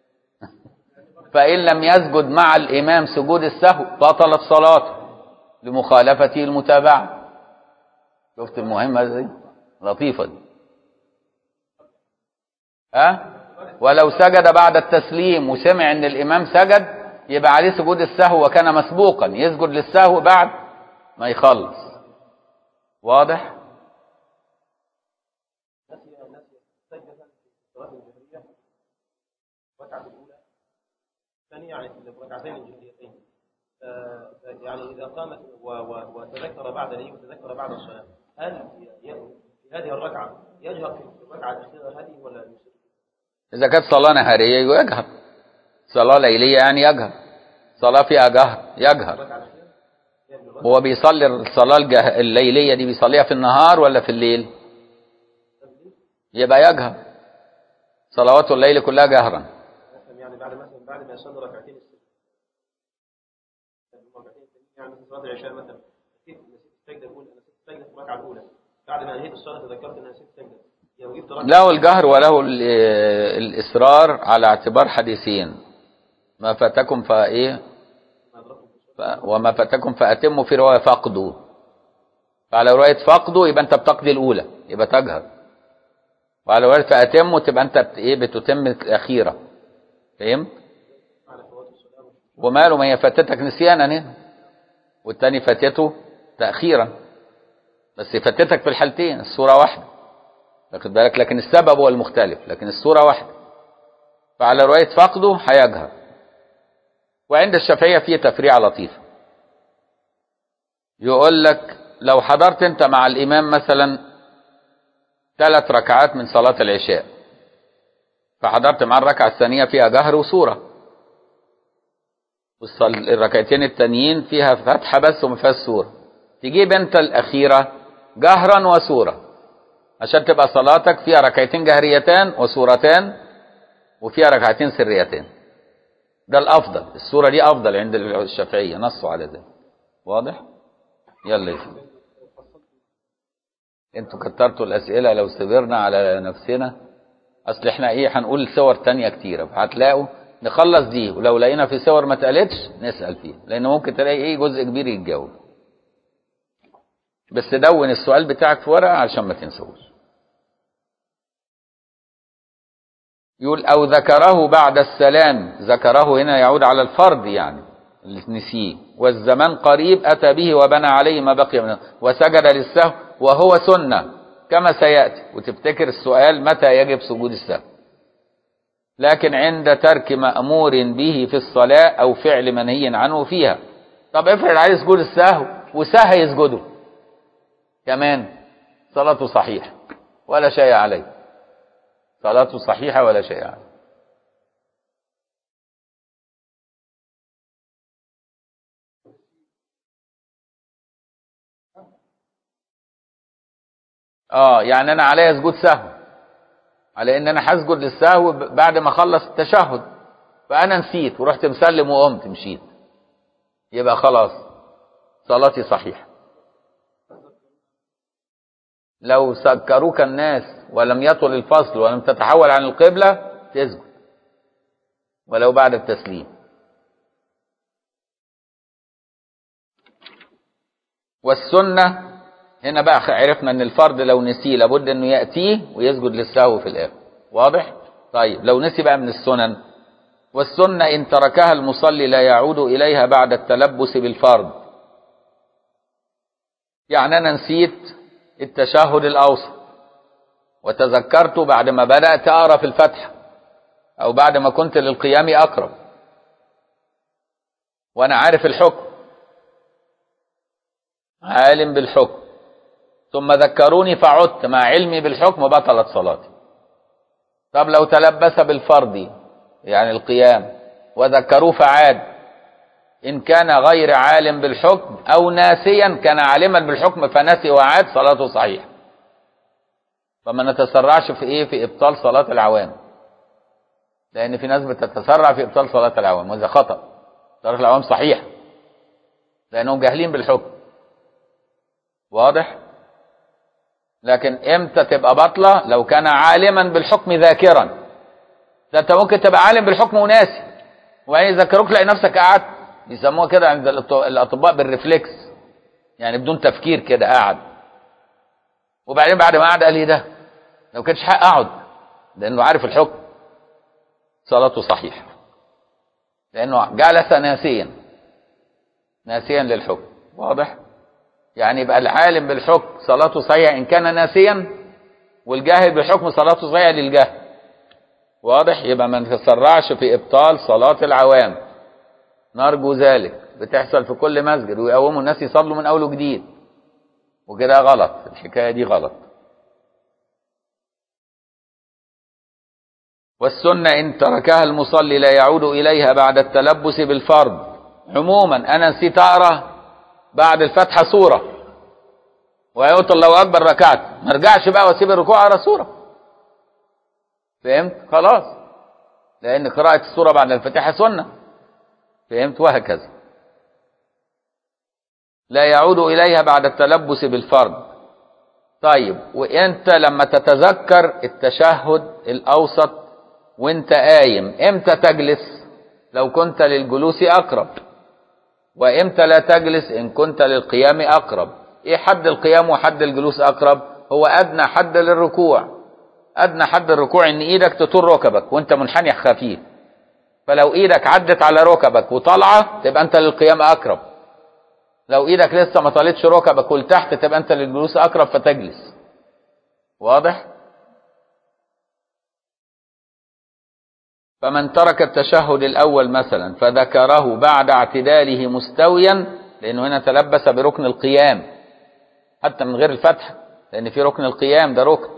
Speaker 1: فإن لم يسجد مع الإمام سجود السهو بطلت صلاته لمخالفته المتابعة شفت المهمة ازاي لطيفة دي ها ولو سجد بعد التسليم وسمع ان الامام سجد يبقى عليه سجود السهو وكان مسبوقا يسجد للسهو بعد ما يخلص واضح
Speaker 2: نسي نسي سجدة في الصلاة الجهرية الركعة الأولى الثانية يعني في الركعتين الجهريتين آه، يعني إذا قامت و- و- وتذكر بعد الإيه وتذكر بعد الصلاة هل ي- في هذه الركعة يجهر في الركعة الأخيرة هذه ولا يسر؟
Speaker 1: اذا كانت صلاه نهاريه يجهر صلاه ليليه يعني يجهر صلاه فيها جهر يجهر
Speaker 2: الركعة الأخيرة يعني الركعة
Speaker 1: هو بيصلي الصلاه الجه... الليليه دي بيصليها في النهار ولا في الليل يبقى يجهر صلوات الليل كلها جهرا
Speaker 2: مثلا يعني بعد مثلا بعد ما يصلي ركعتين السجدة ركعتين التانيين يعني مثلا صلاة العشاء مثلا نسيت نسيت السجدة الأولى نسيت السجدة في الركعة الأولى بعد ما انهيت الصلاة تذكرت إن نسيت السجدة لو جبت ركعة
Speaker 1: له الجهر وله ال- الإصرار على اعتبار حديثين ما فاتكم فإيه
Speaker 2: ما أدركتم في
Speaker 1: ف... وما فاتكم فأتموا في رواية فقدوا فعلى رواية فقدوا يبقى أنت بتقضي الأولى يبقى تجهر وعلى رواية فأتموا تبقى أنت بت... إيه بتتم الأخيرة فهمت؟
Speaker 2: على فوات الصلاة
Speaker 1: وماله ما هي فاتتك نسيانا هنا والتاني فاتته تأخيرا بس فاتتك في الحالتين الصورة واحدة واخد بالك لكن السبب هو المختلف لكن الصورة واحدة فعلى رواية فقده هيجهر وعند الشافعية فيه تفريعة لطيفة يقول لك لو حضرت انت مع الإمام مثلا ثلاث ركعات من صلاة العشاء فحضرت مع الركعة الثانية فيها جهر وصورة والصل- الركعتين التانيين فيها فتحة بس وما فيهاش سورة تجيب انت الأخيرة جهرا وسورة عشان تبقى صلاتك فيها ركعتين جهريتان وسورتان وفيها ركعتين سريتان ده الأفضل السورة دي أفضل عند الشافعية نصوا على ذلك واضح؟ يلا يا سيدي انتوا كترتوا الأسئلة لو صبرنا على نفسنا أصل احنا ايه هنقول صور تانية كتيرة فهتلاقوا نخلص دي ولو لقينا في صور ما اتقالتش نسأل فيها لأن ممكن تلاقي ايه جزء كبير يتجاوب بس دون السؤال بتاعك في ورقة عشان ما تنسوش يقول أو ذكره بعد السلام ذكره هنا يعود على الفرد يعني اللي نسيه والزمان قريب أتى به وبنى عليه ما بقي منه وسجد للسهو وهو سنة كما سيأتي وتفتكر السؤال متى يجب سجود السهو لكن عند ترك مأمور به في الصلاة أو فعل منهي عنه فيها طب افرض عليه سجود السهو وسهى يسجده كمان صلاته صحيحة ولا شيء عليه صلاته صحيحة ولا شيء عليه اه يعني انا عليا سجود سهو على ان انا هسجد للسهو ب- بعد ما اخلص التشهد فانا نسيت ورحت مسلم وقمت مشيت يبقى خلاص صلاتي صحيحه لو سكروك الناس ولم يطل الفصل ولم تتحول عن القبلة تسجد ولو بعد التسليم والسنة هنا بقى عرفنا ان الفرض لو نسيه لابد انه يأتيه ويسجد للسهو في الاخر واضح طيب لو نسي بقى من السنن والسنة ان تركها المصلي لا يعود اليها بعد التلبس بالفرض يعني انا نسيت التشهد الاوسط وتذكرته بعد ما بدأت اقرا في الفتحة او بعد ما كنت للقيام اقرب وانا عارف الحكم عالم بالحكم ثم ذكروني فعدت مع علمي بالحكم بطلت صلاتي طب لو تلبس بالفرض يعني القيام وذكروه فعاد إن كان غير عالم بالحكم أو ناسيا كان عالما بالحكم فنسي وعاد صلاته صحيحة فما نتسرعش في إيه في إبطال صلاة العوام لأن في ناس بتتسرع في إبطال صلاة العوام وهذا خطأ صلاة العوام صحيحة لأنهم جاهلين بالحكم واضح لكن امتى تبقى بطلة لو كان عالما بالحكم ذاكرا ده انت ممكن تبقى عالم بالحكم وناسي وبعدين يذكروك تلاقي نفسك قاعد يسموها كده عند الأط- الاطباء بالريفلكس يعني بدون تفكير كده قاعد وبعدين بعد ما قعد قال ايه ده لو كانش حق اقعد لانه عارف الحكم صلاته صحيحة لأنه جلس ناسيا ناسيا للحكم واضح يعني يبقى العالم بالحكم صلاته صحيحة إن كان ناسيا والجاهل بالحكم صلاته صحيحة للجهل واضح يبقى ما نتسرعش في إبطال صلاة العوام نرجو ذلك بتحصل في كل مسجد ويقوموا الناس يصلوا من أول وجديد وكده غلط الحكاية دي غلط والسنة إن تركها المصلي لا يعود إليها بعد التلبس بالفرض عموما أنا نسيت أقرأ بعد الفتحة سورة ويقول الله أكبر ركعت ما ارجعش بقى واسيب الركوع أقرأ سورة فهمت خلاص لأن قراءة السورة بعد الفاتحة سنة فهمت وهكذا لا يعود إليها بعد التلبس بالفرض طيب وانت لما تتذكر التشهد الأوسط وانت قايم امتى تجلس لو كنت للجلوس أقرب وامتى لا تجلس إن كنت للقيام أقرب ايه حد القيام وحد الجلوس أقرب هو أدنى حد للركوع أدنى حد الركوع إن إيدك تطول ركبك وأنت منحني خفيف فلو إيدك عدت على ركبك وطالعة تبقى أنت للقيام أقرب لو إيدك لسه ما طالتش ركبك ولتحت تبقى أنت للجلوس أقرب فتجلس واضح؟ فمن ترك التشهد الأول مثلا فذكره بعد اعتداله مستويا لأنه هنا تلبس بركن القيام حتى من غير الفتح لأن في ركن القيام ده ركن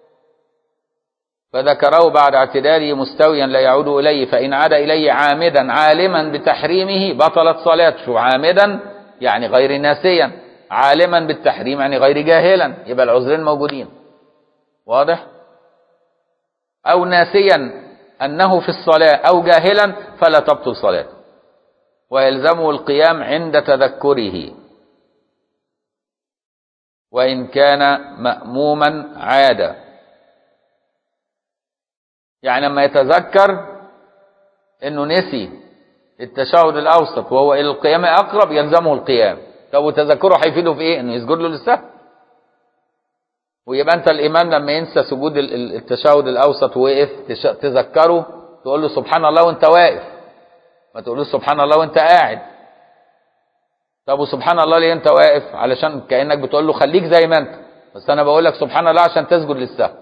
Speaker 1: فذكره بعد اعتداله مستويا لا يعود إليه فإن عاد إليه عامدا عالما بتحريمه بطلت صلاته عامدا يعني غير ناسيا عالما بالتحريم يعني غير جاهلا يبقى العذرين موجودين واضح أو ناسيا أنه في الصلاة أو جاهلا فلا تبطل صلاته ويلزمه القيام عند تذكره وإن كان مأموما عاد يعني لما يتذكر انه نسي التشهد الاوسط وهو الى القيام اقرب يلزمه القيام طب وتذكره هيفيده في ايه انه يسجد له للسهو ويبقى انت الامام لما ينسى سجود التشهد الاوسط ووقف تذكره تقول له سبحان الله وانت واقف ما تقولوش سبحان الله وانت قاعد طب وسبحان الله ليه انت واقف علشان كانك بتقول له خليك زي ما انت بس انا بقول لك سبحان الله عشان تسجد للسهو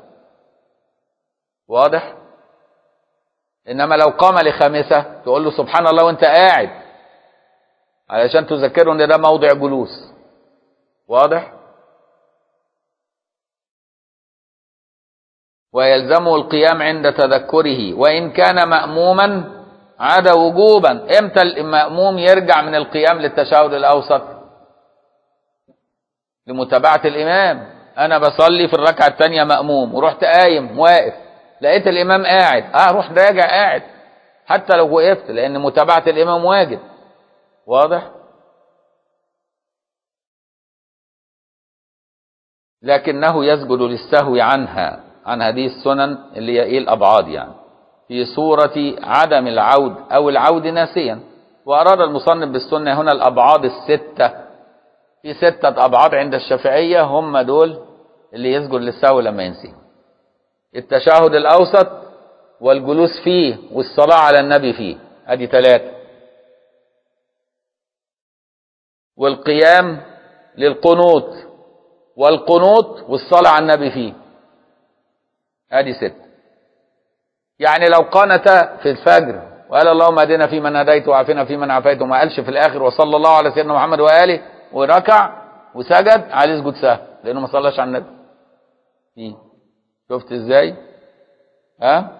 Speaker 1: واضح انما لو قام لخامسه تقول له سبحان الله وانت قاعد علشان تذكره ان ده موضع جلوس واضح ويلزمه القيام عند تذكره وان كان ماموما عاد وجوبا امتى الماموم يرجع من القيام للتشهد الاوسط لمتابعه الامام انا بصلي في الركعه الثانيه ماموم ورحت قايم واقف لقيت الامام قاعد اه روح راجع قاعد حتى لو وقفت لان متابعه الامام واجب واضح لكنه يسجد للسهو عنها عن هذه السنن اللي هي ايه الابعاد يعني في صورة عدم العود او العود ناسيا واراد المصنف بالسنة هنا الابعاد الستة في ستة ابعاد عند الشافعية هم دول اللي يسجد للسهو لما ينسيهم التشهد الأوسط والجلوس فيه والصلاة على النبي فيه ادي ثلاثة والقيام للقنوت والقنوت والصلاة على النبي فيه ادي ستة يعني لو قانت في الفجر وقال اللهم اهدنا فيمن هديت وعافنا فيمن عافيت وما قالش في الاخر وصلى الله على سيدنا محمد واله وركع وسجد عليه يسجد سهل لانه ما صلاش على النبي فيه شفت ازاي ها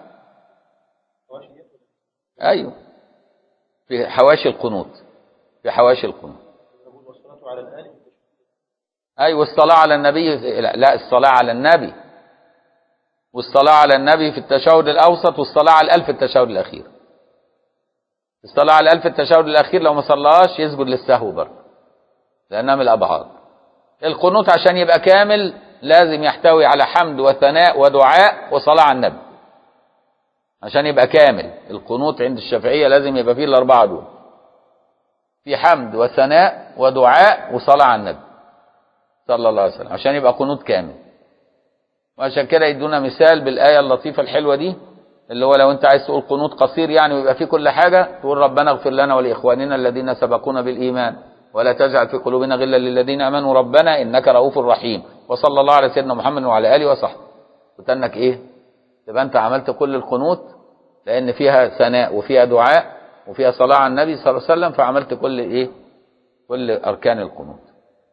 Speaker 1: ايوه في حواشي القنوت في حواشي القنوت
Speaker 2: والصلاة على الآل
Speaker 1: ايوه الصلاه على النبي لا, لا الصلاه على النبي والصلاه على النبي في التشهد الاوسط والصلاه على الالف التشهد الاخير الصلاه على الالف التشهد الاخير لو ما صلاش يسجد للسهو برضه لانها من الابعاد القنوت عشان يبقى كامل لازم يحتوي على حمد وثناء ودعاء وصلاة على النبي عشان يبقى كامل القنوت عند الشافعية لازم يبقى فيه الأربعة دول في حمد وثناء ودعاء وصلاة على النبي صلى الله عليه وسلم عشان يبقى قنوت كامل وعشان كده يدونا مثال بالآية اللطيفة الحلوة دي اللي هو لو انت عايز تقول قنوت قصير يعني ويبقى فيه كل حاجة تقول ربنا اغفر لنا ولإخواننا الذين سبقونا بالإيمان ولا تجعل في قلوبنا غلا للذين آمنوا ربنا إنك رؤوف رحيم وصلى الله على سيدنا محمد وعلى آله وصحبه قلت انك ايه تبقى انت عملت كل القنوت لان فيها ثناء وفيها دعاء وفيها صلاة على النبي صلى الله عليه وسلم فعملت كل ايه كل اركان القنوت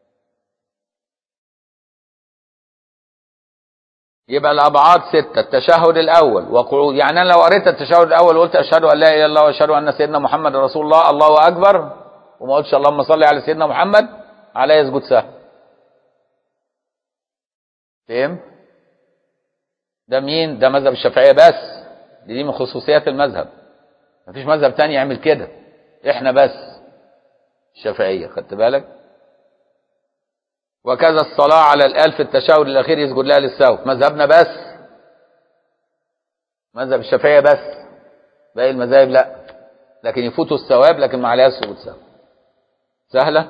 Speaker 1: يبقى الابعاد ستة التشهد الاول وقعود يعني انا لو قريت التشهد الاول وقلت اشهد ان لا اله الا الله واشهد ان سيدنا محمد رسول الله الله اكبر وما قلتش اللهم صل على سيدنا محمد عليه يسجد سهل فهمت ده مين ده مذهب الشافعيه بس دي, دي من خصوصيات المذهب مفيش مذهب تاني يعمل كده احنا بس الشافعيه خدت بالك وكذا الصلاة على الآل في التشهد الأخير يسجد لها للسهو مذهبنا بس مذهب الشافعية بس باقي المذاهب لا لكن يفوتوا الثواب لكن ما عليها سجود سهو سهلة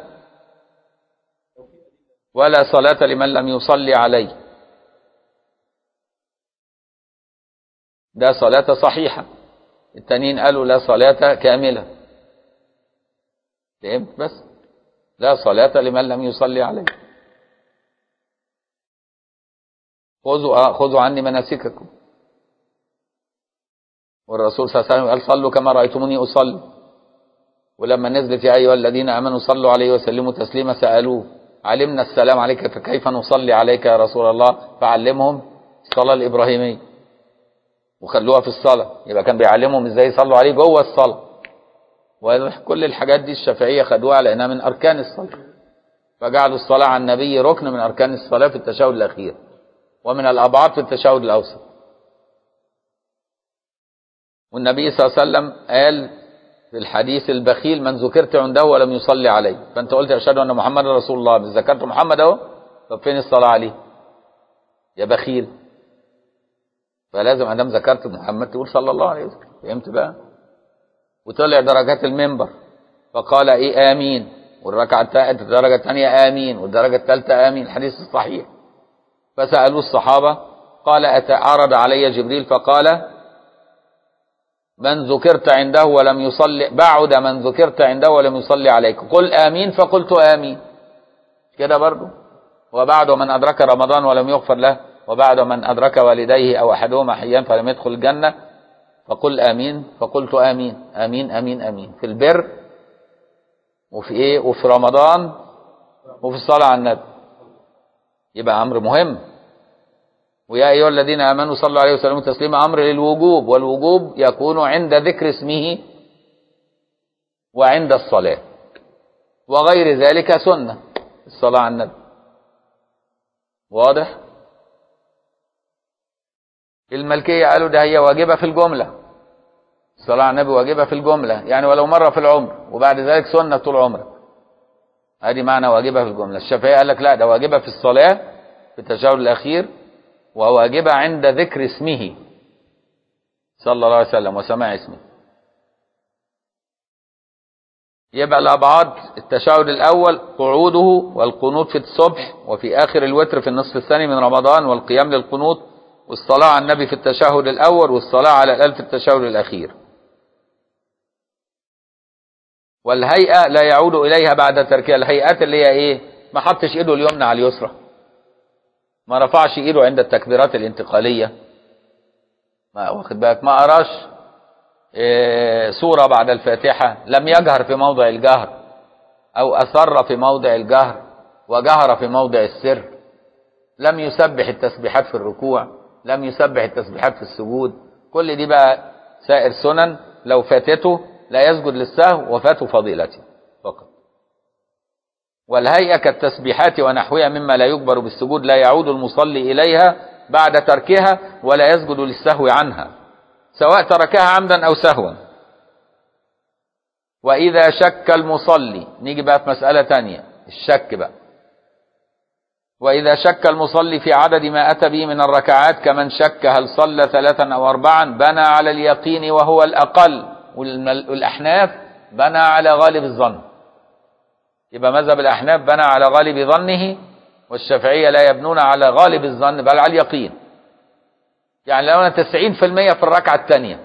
Speaker 1: ولا صلاة لمن لم يصلي عليه ده صلاة صحيحة التانيين قالوا لا صلاة كاملة فهمت بس لا صلاة لمن لم يصلي عليه خذوا خذوا عني مناسككم والرسول صلى الله عليه وسلم قال صلوا كما رأيتموني أصلي ولما نزلت يا أيها الذين آمنوا صلوا عليه وسلموا تسليما سألوه علمنا السلام عليك فكيف نصلي عليك يا رسول الله فعلمهم الصلاة الإبراهيمية وخلوها في الصلاة يبقى كان بيعلمهم ازاي يصلوا عليه جوه الصلاة وكل الحاجات دي الشافعية خدوها لأنها من أركان الصلاة فجعلوا الصلاة على النبي ركن من أركان الصلاة في التشهد الأخير ومن الأبعاد في التشهد الأوسط والنبي صلى الله عليه وسلم قال في الحديث البخيل من ذكرت عنده ولم يصلي عليه فأنت قلت أشهد أن محمد رسول الله بس ذكرت محمد أهو طب فين الصلاة عليه يا بخيل فلازم ادام ذكرت محمد تقول صلى الله عليه وسلم فهمت بقى وطلع درجات المنبر فقال ايه امين والركعه الدرجه الثانيه امين والدرجه الثالثه امين الحديث الصحيح فسالوه الصحابه قال عرض علي جبريل فقال من ذكرت عنده ولم يصلي بعد من ذكرت عنده ولم يصلي عليك قل امين فقلت امين كده برضو وبعد من ادرك رمضان ولم يغفر له وبعد من أدرك والديه أو أحدهما حيا فلم يدخل الجنة فقل آمين فقلت آمين آمين آمين آمين في البر وفي إيه وفي رمضان وفي الصلاة على النبي يبقى أمر مهم ويا أيها الذين آمنوا صلوا عليه وسلموا تسليما أمر للوجوب والوجوب يكون عند ذكر اسمه وعند الصلاة وغير ذلك سنة الصلاة على النبي واضح؟ الملكية قالوا ده هي واجبة في الجملة الصلاة على النبي واجبة في الجملة يعني ولو مرة في العمر وبعد ذلك سنة طول عمرك ادي معنى واجبة في الجملة الشافعية قال لك لا ده واجبة في الصلاة في التشهد الأخير وواجبة عند ذكر اسمه صلى الله عليه وسلم وسماع اسمه يبقى الأبعاد التشهد الأول قعوده والقنوت في الصبح وفي آخر الوتر في النصف الثاني من رمضان والقيام للقنوت والصلاة على النبي في التشهد الأول والصلاة على الآل في التشهد الأخير والهيئة لا يعود إليها بعد تركها الهيئات اللي هي إيه ما حطش إيده اليمنى على اليسرى ما رفعش إيده عند التكبيرات الانتقالية ما واخد بالك ما قراش إيه سورة بعد الفاتحة لم يجهر في موضع الجهر أو أسر في موضع الجهر وجهر في موضع السر لم يسبح التسبيحات في الركوع لم يسبح التسبيحات في السجود كل دي بقى سائر سنن لو فاتته لا يسجد للسهو وفاته فضيلته فقط والهيئة كالتسبيحات ونحوها مما لا يجبر بالسجود لا يعود المصلي إليها بعد تركها ولا يسجد للسهو عنها سواء تركها عمدا أو سهوا وإذا شك المصلي نيجي بقى في مسألة تانية الشك بقى وإذا شك المصلي في عدد ما أتى به من الركعات كمن شك هل صلى ثلاثا أو أربعا بنى على اليقين وهو الأقل والأحناف بنى على غالب الظن يبقى مذهب الأحناف بنى على غالب ظنه والشافعية لا يبنون على غالب الظن بل على اليقين يعني لو انا 90% في الركعه الثانيه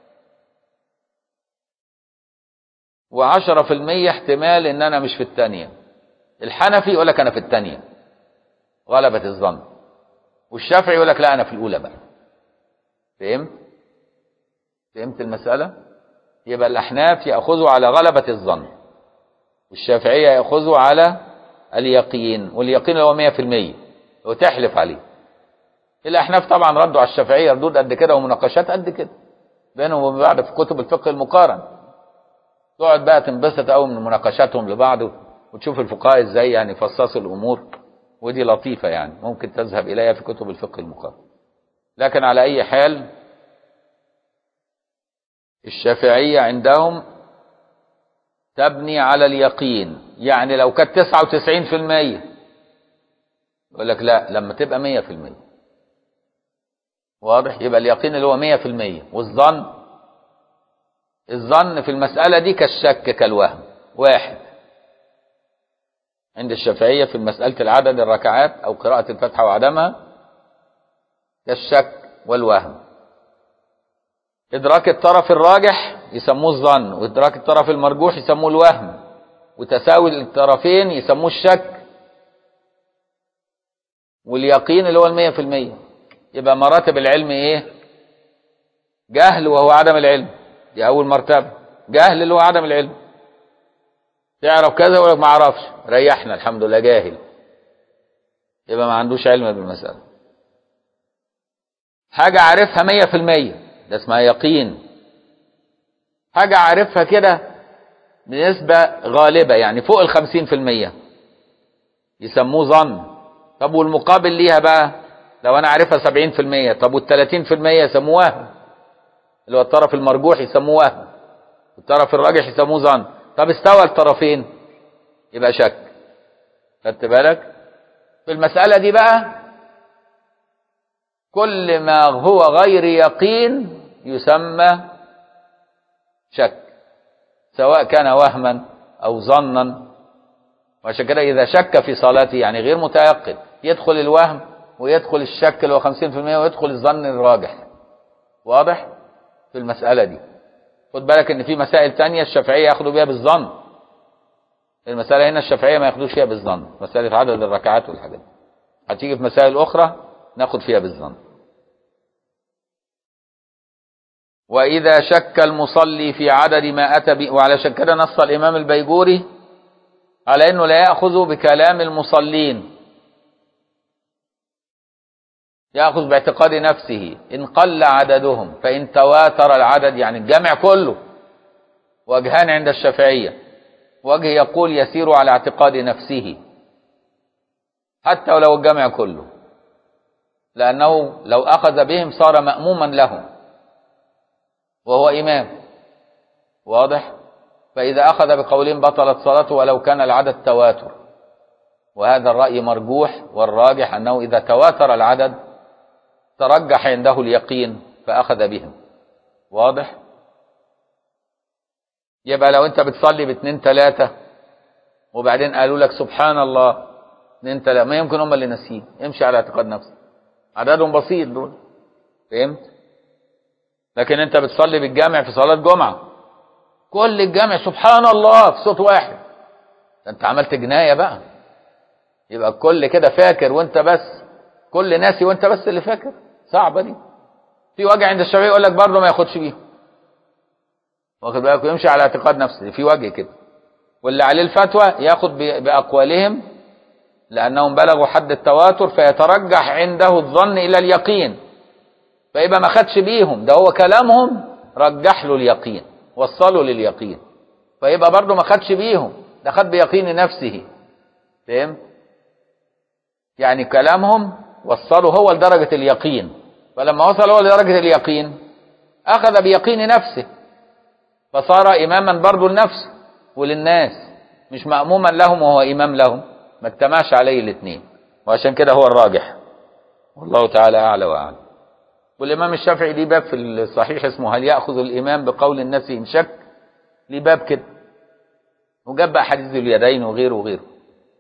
Speaker 1: و10% احتمال ان انا مش في الثانيه الحنفي يقول لك انا في الثانيه غلبة الظن والشافعي يقول لك لا انا في الاولى بقى فهمت فهمت المساله يبقى الاحناف ياخذوا على غلبة الظن والشافعيه ياخذوا على اليقين واليقين هو 100% وتحلف عليه الاحناف طبعا ردوا على الشافعيه ردود قد كده ومناقشات قد كده بينهم وبين بعض في كتب الفقه المقارن تقعد بقى تنبسط قوي من مناقشاتهم لبعض وتشوف الفقهاء ازاي يعني فصصوا الامور ودي لطيفه يعني ممكن تذهب اليها في كتب الفقه المقارن لكن على اي حال الشافعيه عندهم تبني على اليقين يعني لو كانت 99% يقول لك لا لما تبقى 100% واضح يبقى اليقين اللي هو 100% والظن الظن في المسألة دي كالشك كالوهم واحد عند الشافعية في مسألة العدد الركعات أو قراءة الفاتحة وعدمها كالشك والوهم إدراك الطرف الراجح يسموه الظن وإدراك الطرف المرجوح يسموه الوهم وتساوي الطرفين يسموه الشك واليقين اللي هو المية في المية يبقى مراتب العلم ايه جهل وهو عدم العلم دي اول مرتبة جهل اللي هو عدم العلم تعرف كذا ولا ما اعرفش ريحنا الحمد لله جاهل يبقى ما عندوش علم بالمسألة حاجة عارفها مية في المية ده اسمها يقين حاجة عارفها كده بنسبة غالبة يعني فوق الخمسين في المية يسموه ظن طب والمقابل ليها بقى لو انا عارفها سبعين في المية طب والتلاتين في المية يسموه وهم اللي هو الطرف المرجوح يسموه وهم الطرف الراجح يسموه ظن طب استوى الطرفين يبقى شك خدت بالك في المسألة دي بقى كل ما هو غير يقين يسمى شك سواء كان وهما او ظنا وعشان كده اذا شك في صلاته يعني غير متيقن يدخل الوهم ويدخل الشك اللي هو 50% ويدخل الظن الراجح واضح في المسألة دي خد بالك ان في مسائل تانية الشافعية ياخدوا بيها بالظن المسألة هنا الشافعية ما ياخدوش فيها بالظن مسألة عدد الركعات والحاجات دي هتيجي في مسائل أخرى ناخد فيها بالظن وإذا شك المصلي في عدد ما أتى به وعلى كده نص الإمام البيجوري على أنه لا يأخذ بكلام المصلين يأخذ باعتقاد نفسه إن قل عددهم فإن تواتر العدد يعني الجمع كله وجهان عند الشافعية وجه يقول يسير على اعتقاد نفسه حتى ولو الجمع كله لأنه لو أخذ بهم صار مأموما لهم وهو إمام واضح فإذا أخذ بقولهم بطلت صلاته ولو كان العدد تواتر وهذا الرأي مرجوح والراجح أنه إذا تواتر العدد ترجح عنده اليقين فأخذ بهم واضح يبقى لو أنت بتصلي باثنين ثلاثة وبعدين قالوا لك سبحان الله اثنين ثلاثة ما يمكن هم اللي ناسيين امشي على اعتقاد نفسك عددهم بسيط دول فهمت لكن انت بتصلي بالجامع في صلاة جمعة كل الجامع سبحان الله في صوت واحد ده انت عملت جناية بقى يبقى الكل كده فاكر وانت بس كل ناسي وانت بس اللي فاكر صعبة دي في وجه عند الشافعي يقول لك برضه ما ياخدش بيهم واخد بالك ويمشي على اعتقاد نفسه في وجه كده واللي عليه الفتوى ياخد بأقوالهم لأنهم بلغوا حد التواتر فيترجح عنده الظن إلى اليقين فيبقى ما خدش بيهم ده هو كلامهم رجح له اليقين وصله لليقين فيبقى برضه ما خدش بيهم ده خد بيقين نفسه فهمت يعني كلامهم وصله هو لدرجة اليقين فلما وصل هو لدرجة اليقين أخذ بيقين نفسه فصار إماما برضه لنفسه وللناس مش مأموما لهم وهو إمام لهم ما اجتمعش عليه الاثنين وعشان كده هو الراجح والله تعالى أعلى وأعلم والإمام الشافعي ليه باب في الصحيح اسمه هل يأخذ الإمام بقول الناس إن شك ليه باب كده وجاب بقى حديث ذو اليدين وغيره وغيره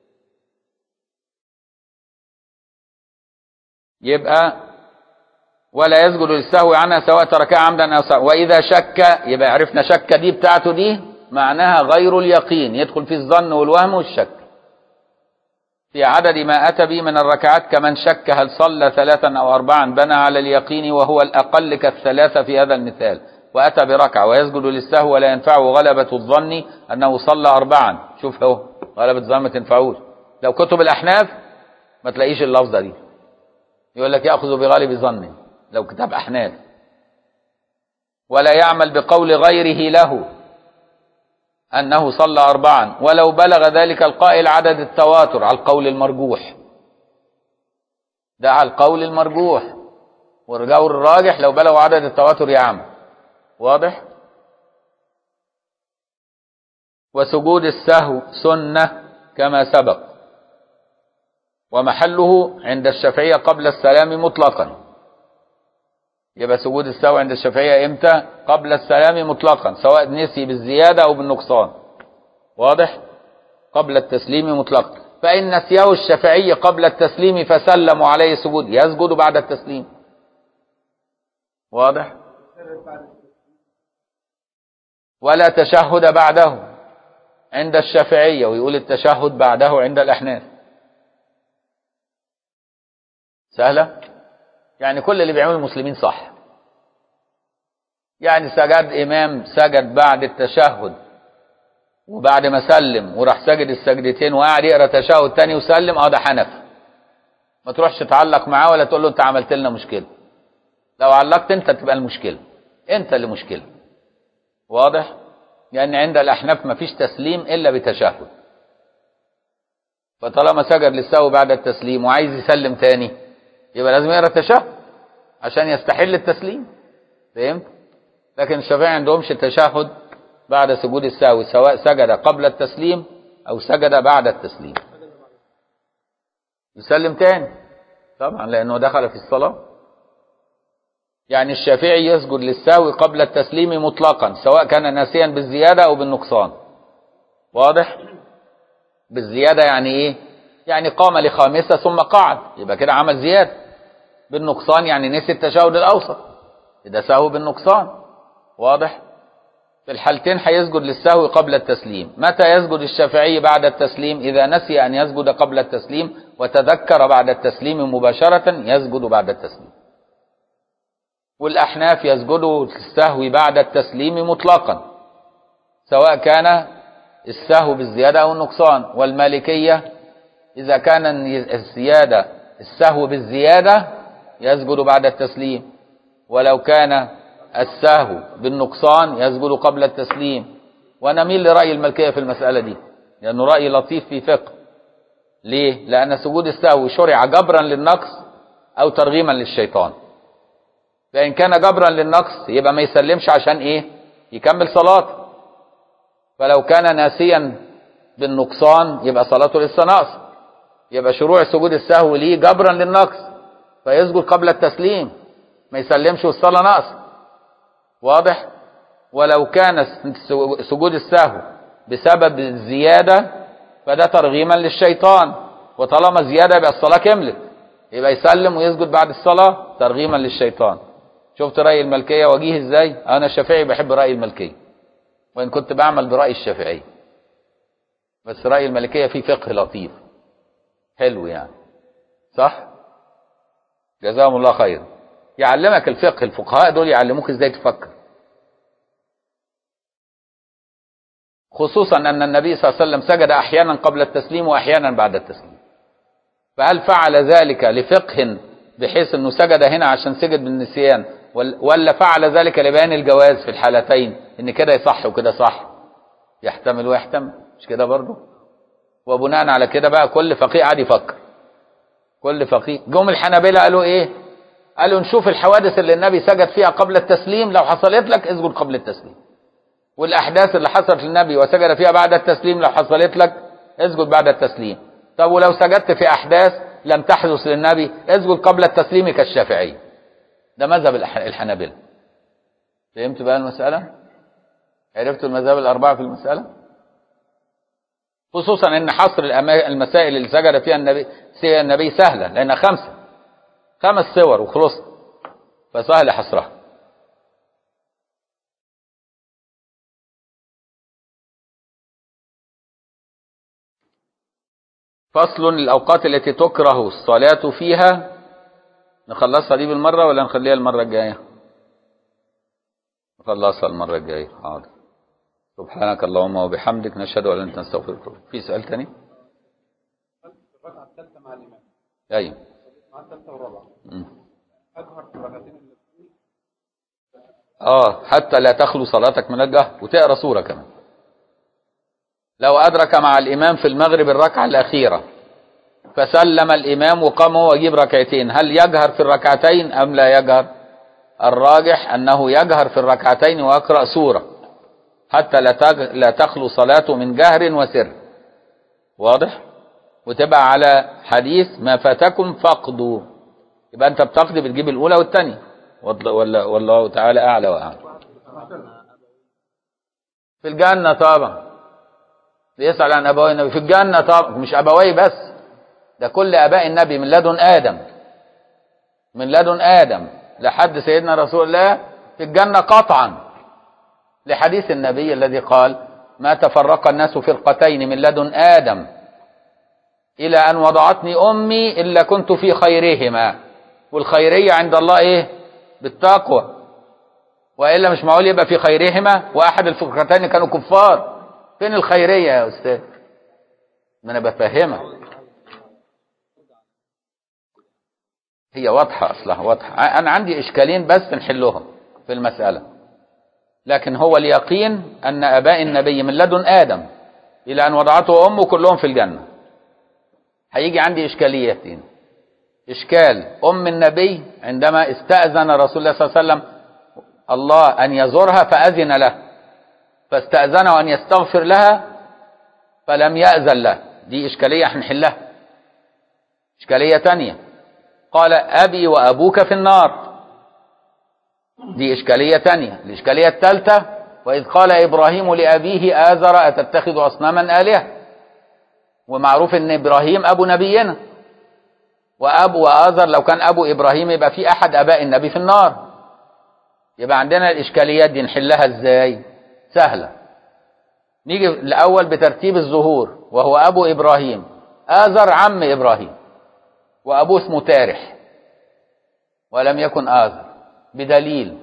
Speaker 1: يبقى ولا يسجد للسهو عنها سواء تركها عمدا او سهوا واذا شك يبقى عرفنا شك دي بتاعته دي معناها غير اليقين يدخل في الظن والوهم والشك في عدد ما اتى به من الركعات كمن شك هل صلى ثلاثا او اربعا بنى على اليقين وهو الاقل كالثلاثه في هذا المثال واتى بركعه ويسجد للسهو ولا ينفعه غلبه الظن انه صلى اربعا شوف اهو غلبه الظن ما تنفعوش لو كتب الاحناف ما تلاقيش اللفظه دي يقول لك ياخذ بغالب ظنه لو كتاب احناف ولا يعمل بقول غيره له انه صلى اربعا ولو بلغ ذلك القائل عدد التواتر على القول المرجوح ده على القول المرجوح والقول الراجح لو بلغوا عدد التواتر يعمل واضح وسجود السهو سنه كما سبق ومحله عند الشافعية قبل السلام مطلقا يبقى سجود السهو عند الشافعية امتى قبل السلام مطلقا سواء نسي بالزيادة او بالنقصان واضح قبل التسليم مطلقا فإن نسيه الشافعي قبل التسليم فسلموا عليه سجود يسجد بعد التسليم واضح ولا تشهد بعده عند الشافعية ويقول التشهد بعده عند الأحناف سهلة يعني كل اللي بيعمله المسلمين صح يعني سجد إمام سجد بعد التشهد وبعد ما سلم وراح سجد السجدتين وقعد يقرا تشهد تاني وسلم اه ده حنف ما تروحش تعلق معاه ولا تقول له انت عملت لنا مشكله لو علقت انت تبقى المشكله انت اللي مشكله واضح لان عند الاحناف ما فيش تسليم الا بتشهد فطالما سجد للسهو بعد التسليم وعايز يسلم تاني يبقى لازم يقرا التشهد عشان يستحل التسليم فهمت لكن الشافعي عندهمش التشهد بعد سجود السهو سواء سجد قبل التسليم او سجد بعد التسليم يسلم تاني طبعا لانه دخل في الصلاه يعني الشافعي يسجد للسهو قبل التسليم مطلقا سواء كان ناسيا بالزياده او بالنقصان واضح بالزياده يعني ايه يعني قام لخامسه ثم قعد يبقى كده عمل زياده بالنقصان يعني نسي التشهد الاوسط ده سهو بالنقصان واضح في الحالتين هيسجد للسهو قبل التسليم متى يسجد الشافعي بعد التسليم إذا نسي أن يسجد قبل التسليم وتذكر بعد التسليم مباشرة يسجد بعد التسليم والأحناف يسجدوا للسهو بعد التسليم مطلقا سواء كان السهو بالزيادة أو النقصان والمالكية إذا كان الزيادة السهو بالزيادة يسجد بعد التسليم ولو كان السهو بالنقصان يسجد قبل التسليم ونميل لرأي الملكية في المسألة دي لأنه رأي لطيف في فقه ليه؟ لأن سجود السهو شرع جبرا للنقص أو ترغيما للشيطان فإن كان جبرا للنقص يبقى ما يسلمش عشان إيه؟ يكمل صلاته فلو كان ناسيا بالنقصان يبقى صلاته لسه ناقصة يبقى شروع سجود السهو ليه جبرا للنقص فيسجد قبل التسليم ما يسلمش والصلاة ناقصة واضح ولو كان سجود السهو بسبب الزيادة فده ترغيما للشيطان وطالما زيادة يبقى الصلاة كملت يبقى يسلم ويسجد بعد الصلاة ترغيما للشيطان شفت رأي الملكية وجيه ازاي انا الشافعي بحب رأي الملكية وان كنت بعمل برأي الشافعي بس رأي الملكية فيه فقه لطيف حلو يعني صح جزاهم الله خير يعلمك الفقه الفقهاء دول يعلموك ازاي تفكر خصوصا ان النبي صلى الله عليه وسلم سجد احيانا قبل التسليم واحيانا بعد التسليم فهل فعل ذلك لفقه بحيث انه سجد هنا عشان سجد بالنسيان ولا فعل ذلك لبيان الجواز في الحالتين ان كده يصح وكده صح يحتمل ويحتمل مش كده برضه وبناء على كده بقى كل فقيه قعد يفكر كل فقيه جم الحنابلة قالوا ايه قالوا نشوف الحوادث اللي النبي سجد فيها قبل التسليم لو حصلت لك اسجد قبل التسليم والاحداث اللي حصلت للنبي وسجد فيها بعد التسليم لو حصلت لك اسجد بعد التسليم طب ولو سجدت في احداث لم تحدث للنبي اسجد قبل التسليم كالشافعي ده مذهب الحنابلة فهمت بقى المسألة عرفت المذاهب الأربعة في المسألة خصوصا ان حصر المسائل اللي سجد فيها النبي النبي سهلة لأنها خمسة خمس صور وخلصت فسهل حصرها فصل الأوقات التي تكره الصلاة فيها نخلصها دي بالمرة ولا نخليها المرة الجاية نخلصها المرة الجاية حاضر سبحانك اللهم وبحمدك نشهد أن لا إله إلا أنت نستغفرك في سؤال تاني
Speaker 3: الركعة الثالثة مع الإمام
Speaker 1: أيوه
Speaker 3: مع الثالثة والرابعة
Speaker 1: مم.
Speaker 3: أجهر في الركعتين اللي
Speaker 1: اه حتى لا تخلو صلاتك من الجهر وتقرا سوره كمان لو ادرك مع الامام في المغرب الركعه الاخيره فسلم الامام وقام هو يجيب ركعتين هل يجهر في الركعتين ام لا يجهر الراجح انه يجهر في الركعتين ويقرا سوره حتى لا تج- لا تخلو صلاته من جهر وسر واضح وتبقى على حديث ما فاتكم فقدوا يبقى انت بتقضي بتجيب الاولى والثانيه والله والله تعالى اعلى واعلم في الجنه طبعا بيسأل عن ابوي النبي في الجنه طبعا مش ابوي بس ده كل اباء النبي من لدن ادم من لدن ادم لحد سيدنا رسول الله في الجنه قطعا لحديث النبي الذي قال ما تفرق الناس فرقتين من لدن ادم الى ان وضعتني امي الا كنت في خيرهما والخيريه عند الله ايه بالتقوى والا مش معقول يبقى في خيرهما واحد الفرقتين كانوا كفار فين الخيريه يا استاذ ما انا بفهمك هي واضحه اصلها واضحه انا عندي اشكالين بس نحلهم في المساله لكن هو اليقين ان اباء النبي من لدن ادم الى ان وضعته امه كلهم في الجنه هيجي عندي اشكاليتين إشكال أم النبي عندما استأذن رسول الله صلى الله عليه وسلم الله أن يزورها فأذن له فاستأذنه أن يستغفر لها فلم يأذن له دي إشكالية هنحلها إشكالية تانية قال أبي وأبوك في النار دي إشكالية تانية الإشكالية الثالثة وإذ قال إبراهيم لأبيه آزر أتتخذ أصناما آلهة ومعروف أن إبراهيم أبو نبينا وابو وازر لو كان ابو ابراهيم يبقى في احد اباء النبي في النار يبقى عندنا الاشكاليات دي نحلها ازاي سهله نيجي الاول بترتيب الظهور وهو ابو ابراهيم ازر عم ابراهيم وابوه اسمه تارح ولم يكن ازر بدليل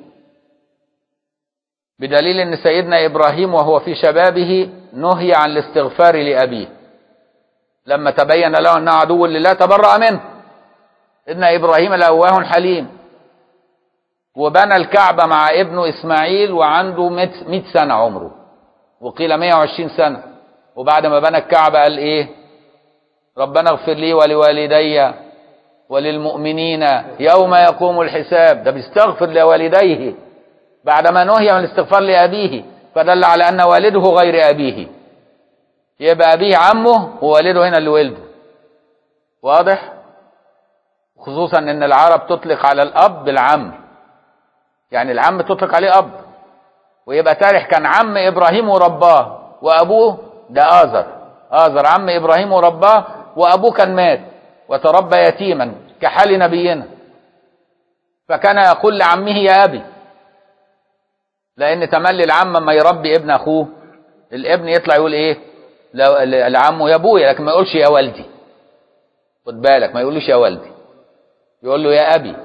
Speaker 1: بدليل ان سيدنا ابراهيم وهو في شبابه نهي عن الاستغفار لابيه لما تبين له انه عدو لله تبرأ منه ان ابراهيم لأواه حليم وبنى الكعبة مع ابنه اسماعيل وعنده 100 سنة عمره وقيل 120 سنة وبعد ما بنى الكعبة قال ايه ربنا اغفر لي ولوالدي وللمؤمنين يوم يقوم الحساب ده بيستغفر لوالديه بعدما نهي عن الاستغفار لأبيه فدل على أن والده غير أبيه يبقى أبيه عمه ووالده هنا اللي ولده واضح خصوصا ان العرب تطلق على الاب العم يعني العم تطلق عليه اب ويبقى تارح كان عم ابراهيم ورباه وابوه ده ازر ازر عم ابراهيم ورباه وابوه كان مات وتربى يتيما كحال نبينا فكان يقول لعمه يا ابي لان تملي العم ما يربي ابن اخوه الابن يطلع يقول ايه لعمه يا ابويا لكن ما يقولش يا والدي خد بالك ما يقولوش يا والدي يقول له يا ابي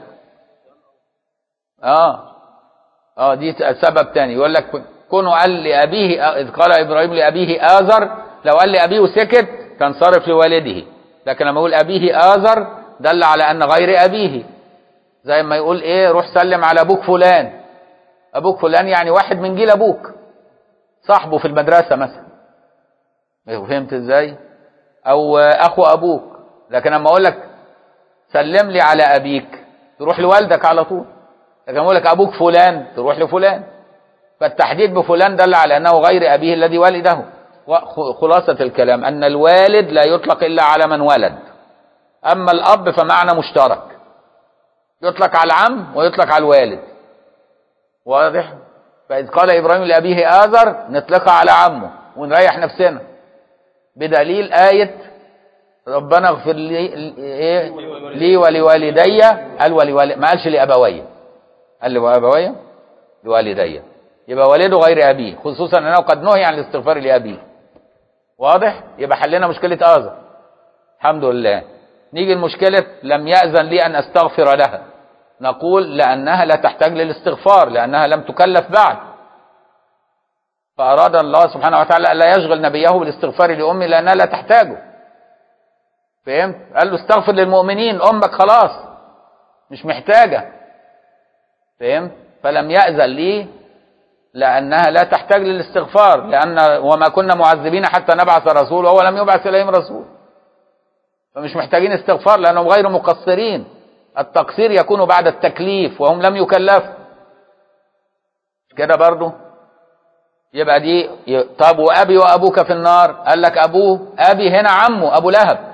Speaker 1: اه اه دي سبب تاني يقول لك كونه قال لابيه اذ قال ابراهيم لابيه ازر لو قال لابيه وسكت كان صارف لوالده لكن لما يقول ابيه ازر دل على ان غير ابيه زي ما يقول ايه روح سلم على ابوك فلان ابوك فلان يعني واحد من جيل ابوك صاحبه في المدرسه مثلا فهمت ازاي او اخو ابوك لكن لما اقول لك سلم لي على ابيك تروح لوالدك على طول لكن اقول لك ابوك فلان تروح لفلان فالتحديد بفلان دل على انه غير ابيه الذي ولده وخلاصة الكلام ان الوالد لا يطلق الا على من ولد اما الاب فمعنى مشترك يطلق على العم ويطلق على الوالد واضح فاذ قال ابراهيم لابيه ازر نطلقها على عمه ونريح نفسنا بدليل آية ربنا اغفر لي إيه؟ لي ولوالدي قال ولوالد ما قالش لأبوي قال لي وابوي لوالدي يبقى والده غير ابيه خصوصا انه قد نهي عن الاستغفار لابيه واضح يبقى حلنا مشكله اذى الحمد لله نيجي المشكله لم ياذن لي ان استغفر لها نقول لانها لا تحتاج للاستغفار لانها لم تكلف بعد فاراد الله سبحانه وتعالى الا يشغل نبيه بالاستغفار لامي لانها لا تحتاجه فهمت قال له استغفر للمؤمنين امك خلاص مش محتاجه فهمت فلم يأذن لي لأنها لا تحتاج للاستغفار لأن وما كنا معذبين حتى نبعث رسول وهو لم يبعث إليهم رسول فمش محتاجين استغفار لأنهم غير مقصرين التقصير يكون بعد التكليف وهم لم يكلفوا كده برضو يبقى دي ي- طب وأبي وأبوك في النار قال لك أبوه أبي هنا عمه أبو لهب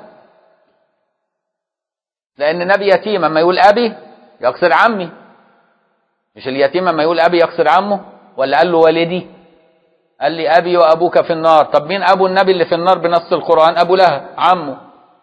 Speaker 1: لأن النبي يتيم اما يقول أبي يقصد عمي مش اليتيم اما يقول ابي يقصد عمه ولا قال له والدي قال لي ابي وابوك في النار طب مين ابو النبي اللي في النار بنص القران ابو لهب عمه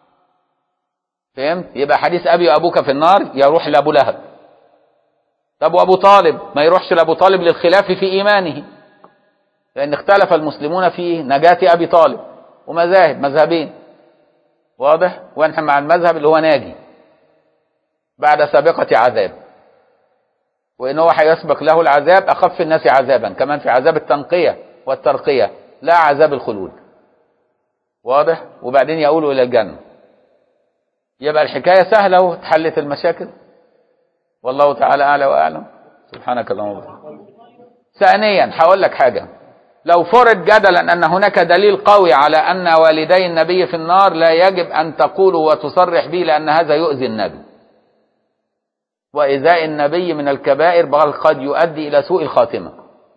Speaker 1: فهمت يبقى حديث ابي وابوك في النار يروح لابو لهب طب وابو طالب ما يروحش لابو طالب للخلاف في ايمانه لان اختلف المسلمون في نجاه ابي طالب ومذاهب مذهبين واضح ونحن مع المذهب اللي هو ناجي بعد سابقه عذاب وان هو هيسبق له العذاب اخف الناس عذابا كمان في عذاب التنقيه والترقيه لا عذاب الخلود واضح وبعدين يقولوا الى الجنه يبقى الحكايه سهله وتحلت المشاكل والله تعالى اعلى واعلم سبحانك اللهم وبحمدك ثانيا هقول لك حاجه لو فرض جدلا ان هناك دليل قوي على ان والدي النبي في النار لا يجب ان تقول وتصرح به لان هذا يؤذي النبي وإيذاء النبي من الكبائر بل قد يؤدي إلى سوء الخاتمة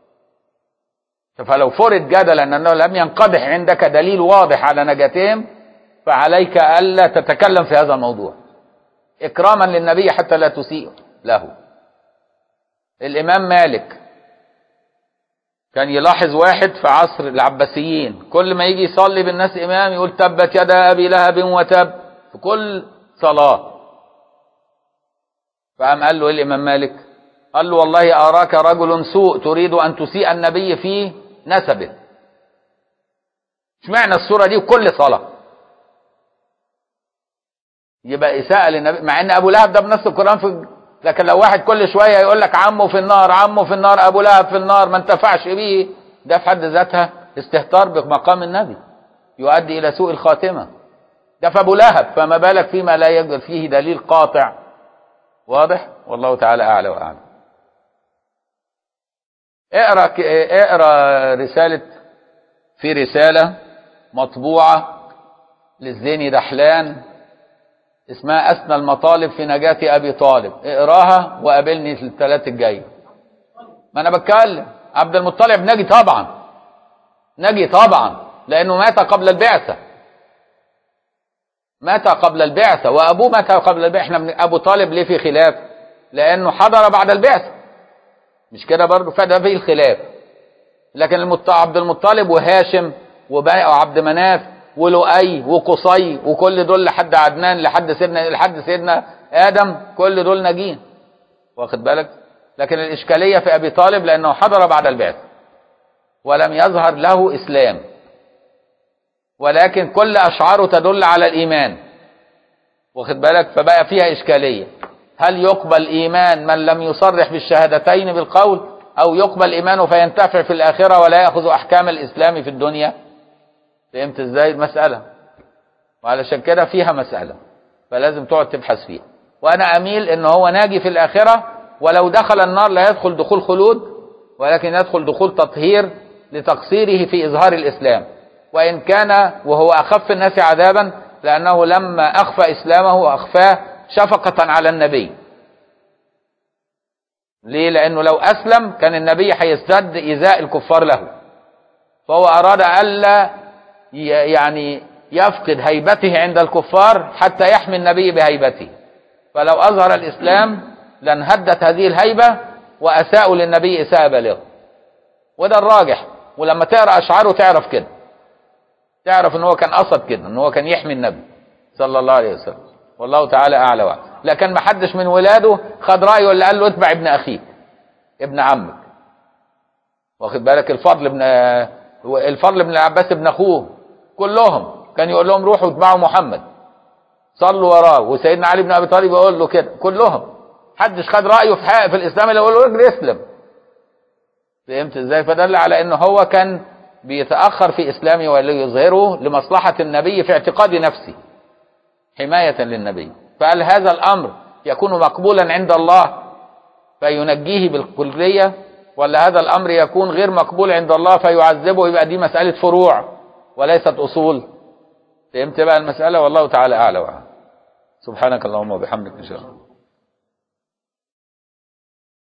Speaker 1: فلو فرض جدلا أنه لم ينقدح عندك دليل واضح على نجاتهم فعليك ألا تتكلم في هذا الموضوع إكراما للنبي حتى لا تسيء له الإمام مالك كان يلاحظ واحد في عصر العباسيين كل ما يجي يصلي بالناس إمام يقول تبت يدا أبي لهب وتب في كل صلاة فقام قال له ايه الامام مالك قال له والله اراك رجل سوء تريد ان تسيء النبي في نسبه اشمعنى الصوره دي وكل صلاه يبقى اساءه للنبي مع ان ابو لهب ده بنص القران في لكن لو واحد كل شويه يقول لك عمه في النار عمه في النار ابو لهب في النار ما انتفعش بيه ده في حد ذاتها استهتار بمقام النبي يؤدي الى سوء الخاتمه ده في ابو لهب فما بالك فيما لا يوجد فيه دليل قاطع واضح والله تعالى اعلى واعلم اقرا ك- اقرا رساله في رساله مطبوعه للزيني دحلان اسمها اسنى المطالب في نجاه ابي طالب اقراها وقابلني في الثلاث الجاي ما انا بتكلم عبد المطلب نجي طبعا نجي طبعا لانه مات قبل البعثه مات قبل البعثة وأبوه مات قبل البعثة احنا من أبو طالب ليه في خلاف لأنه حضر بعد البعثة مش كده برضه فده فيه الخلاف لكن المط... عبد المطلب وهاشم وباقي وعبد مناف ولؤي وقصي وكل دول لحد عدنان لحد سيدنا لحد سيدنا آدم كل دول ناجين واخد بالك لكن الإشكالية في أبي طالب لأنه حضر بعد البعثة ولم يظهر له إسلام ولكن كل أشعاره تدل على الإيمان واخد بالك فبقى فيها إشكالية هل يقبل إيمان من لم يصرح بالشهادتين بالقول أو يقبل إيمانه فينتفع في الآخرة ولا يأخذ أحكام الإسلام في الدنيا فهمت إزاي المسألة وعلشان كده فيها مسألة فلازم تقعد تبحث فيها وأنا أميل إن هو ناجي في الآخرة ولو دخل النار لا يدخل دخول خلود ولكن يدخل دخول تطهير لتقصيره في إظهار الإسلام وإن كان وهو أخف الناس عذابا لأنه لما أخفى إسلامه وأخفاه شفقة على النبي ليه لأنه لو أسلم كان النبي هيزداد إيذاء الكفار له فهو أراد ألا ي- يعني يفقد هيبته عند الكفار حتى يحمي النبي بهيبته فلو أظهر الإسلام لانهدت هذه الهيبة وأساءوا للنبي إساءة بالغة وده الراجح ولما تقرأ أشعاره تعرف كده تعرف ان هو كان قصد كده ان هو كان يحمي النبي صلى الله عليه وسلم والله تعالى اعلى واعلم لكن ما حدش من ولاده خد رايه اللي قال له اتبع ابن اخيك ابن عمك واخد بالك الفضل ابن الفضل ابن العباس ابن اخوه كلهم كان يقول لهم روحوا اتبعوا محمد صلوا وراه وسيدنا علي بن ابي طالب يقول له كده كلهم حدش خد رايه في حق في الاسلام الا يقول له راجل اسلم فهمت ازاي فدل على ان هو كان بيتاخر في اسلامه وليظهره لمصلحه النبي في اعتقاد نفسه حمايه للنبي فهل هذا الامر يكون مقبولا عند الله فينجيه بالكليه ولا هذا الامر يكون غير مقبول عند الله فيعذبه يبقى دي مساله فروع وليست اصول فهمت بقى المساله والله تعالى اعلى واعلم سبحانك اللهم وبحمدك ان شاء الله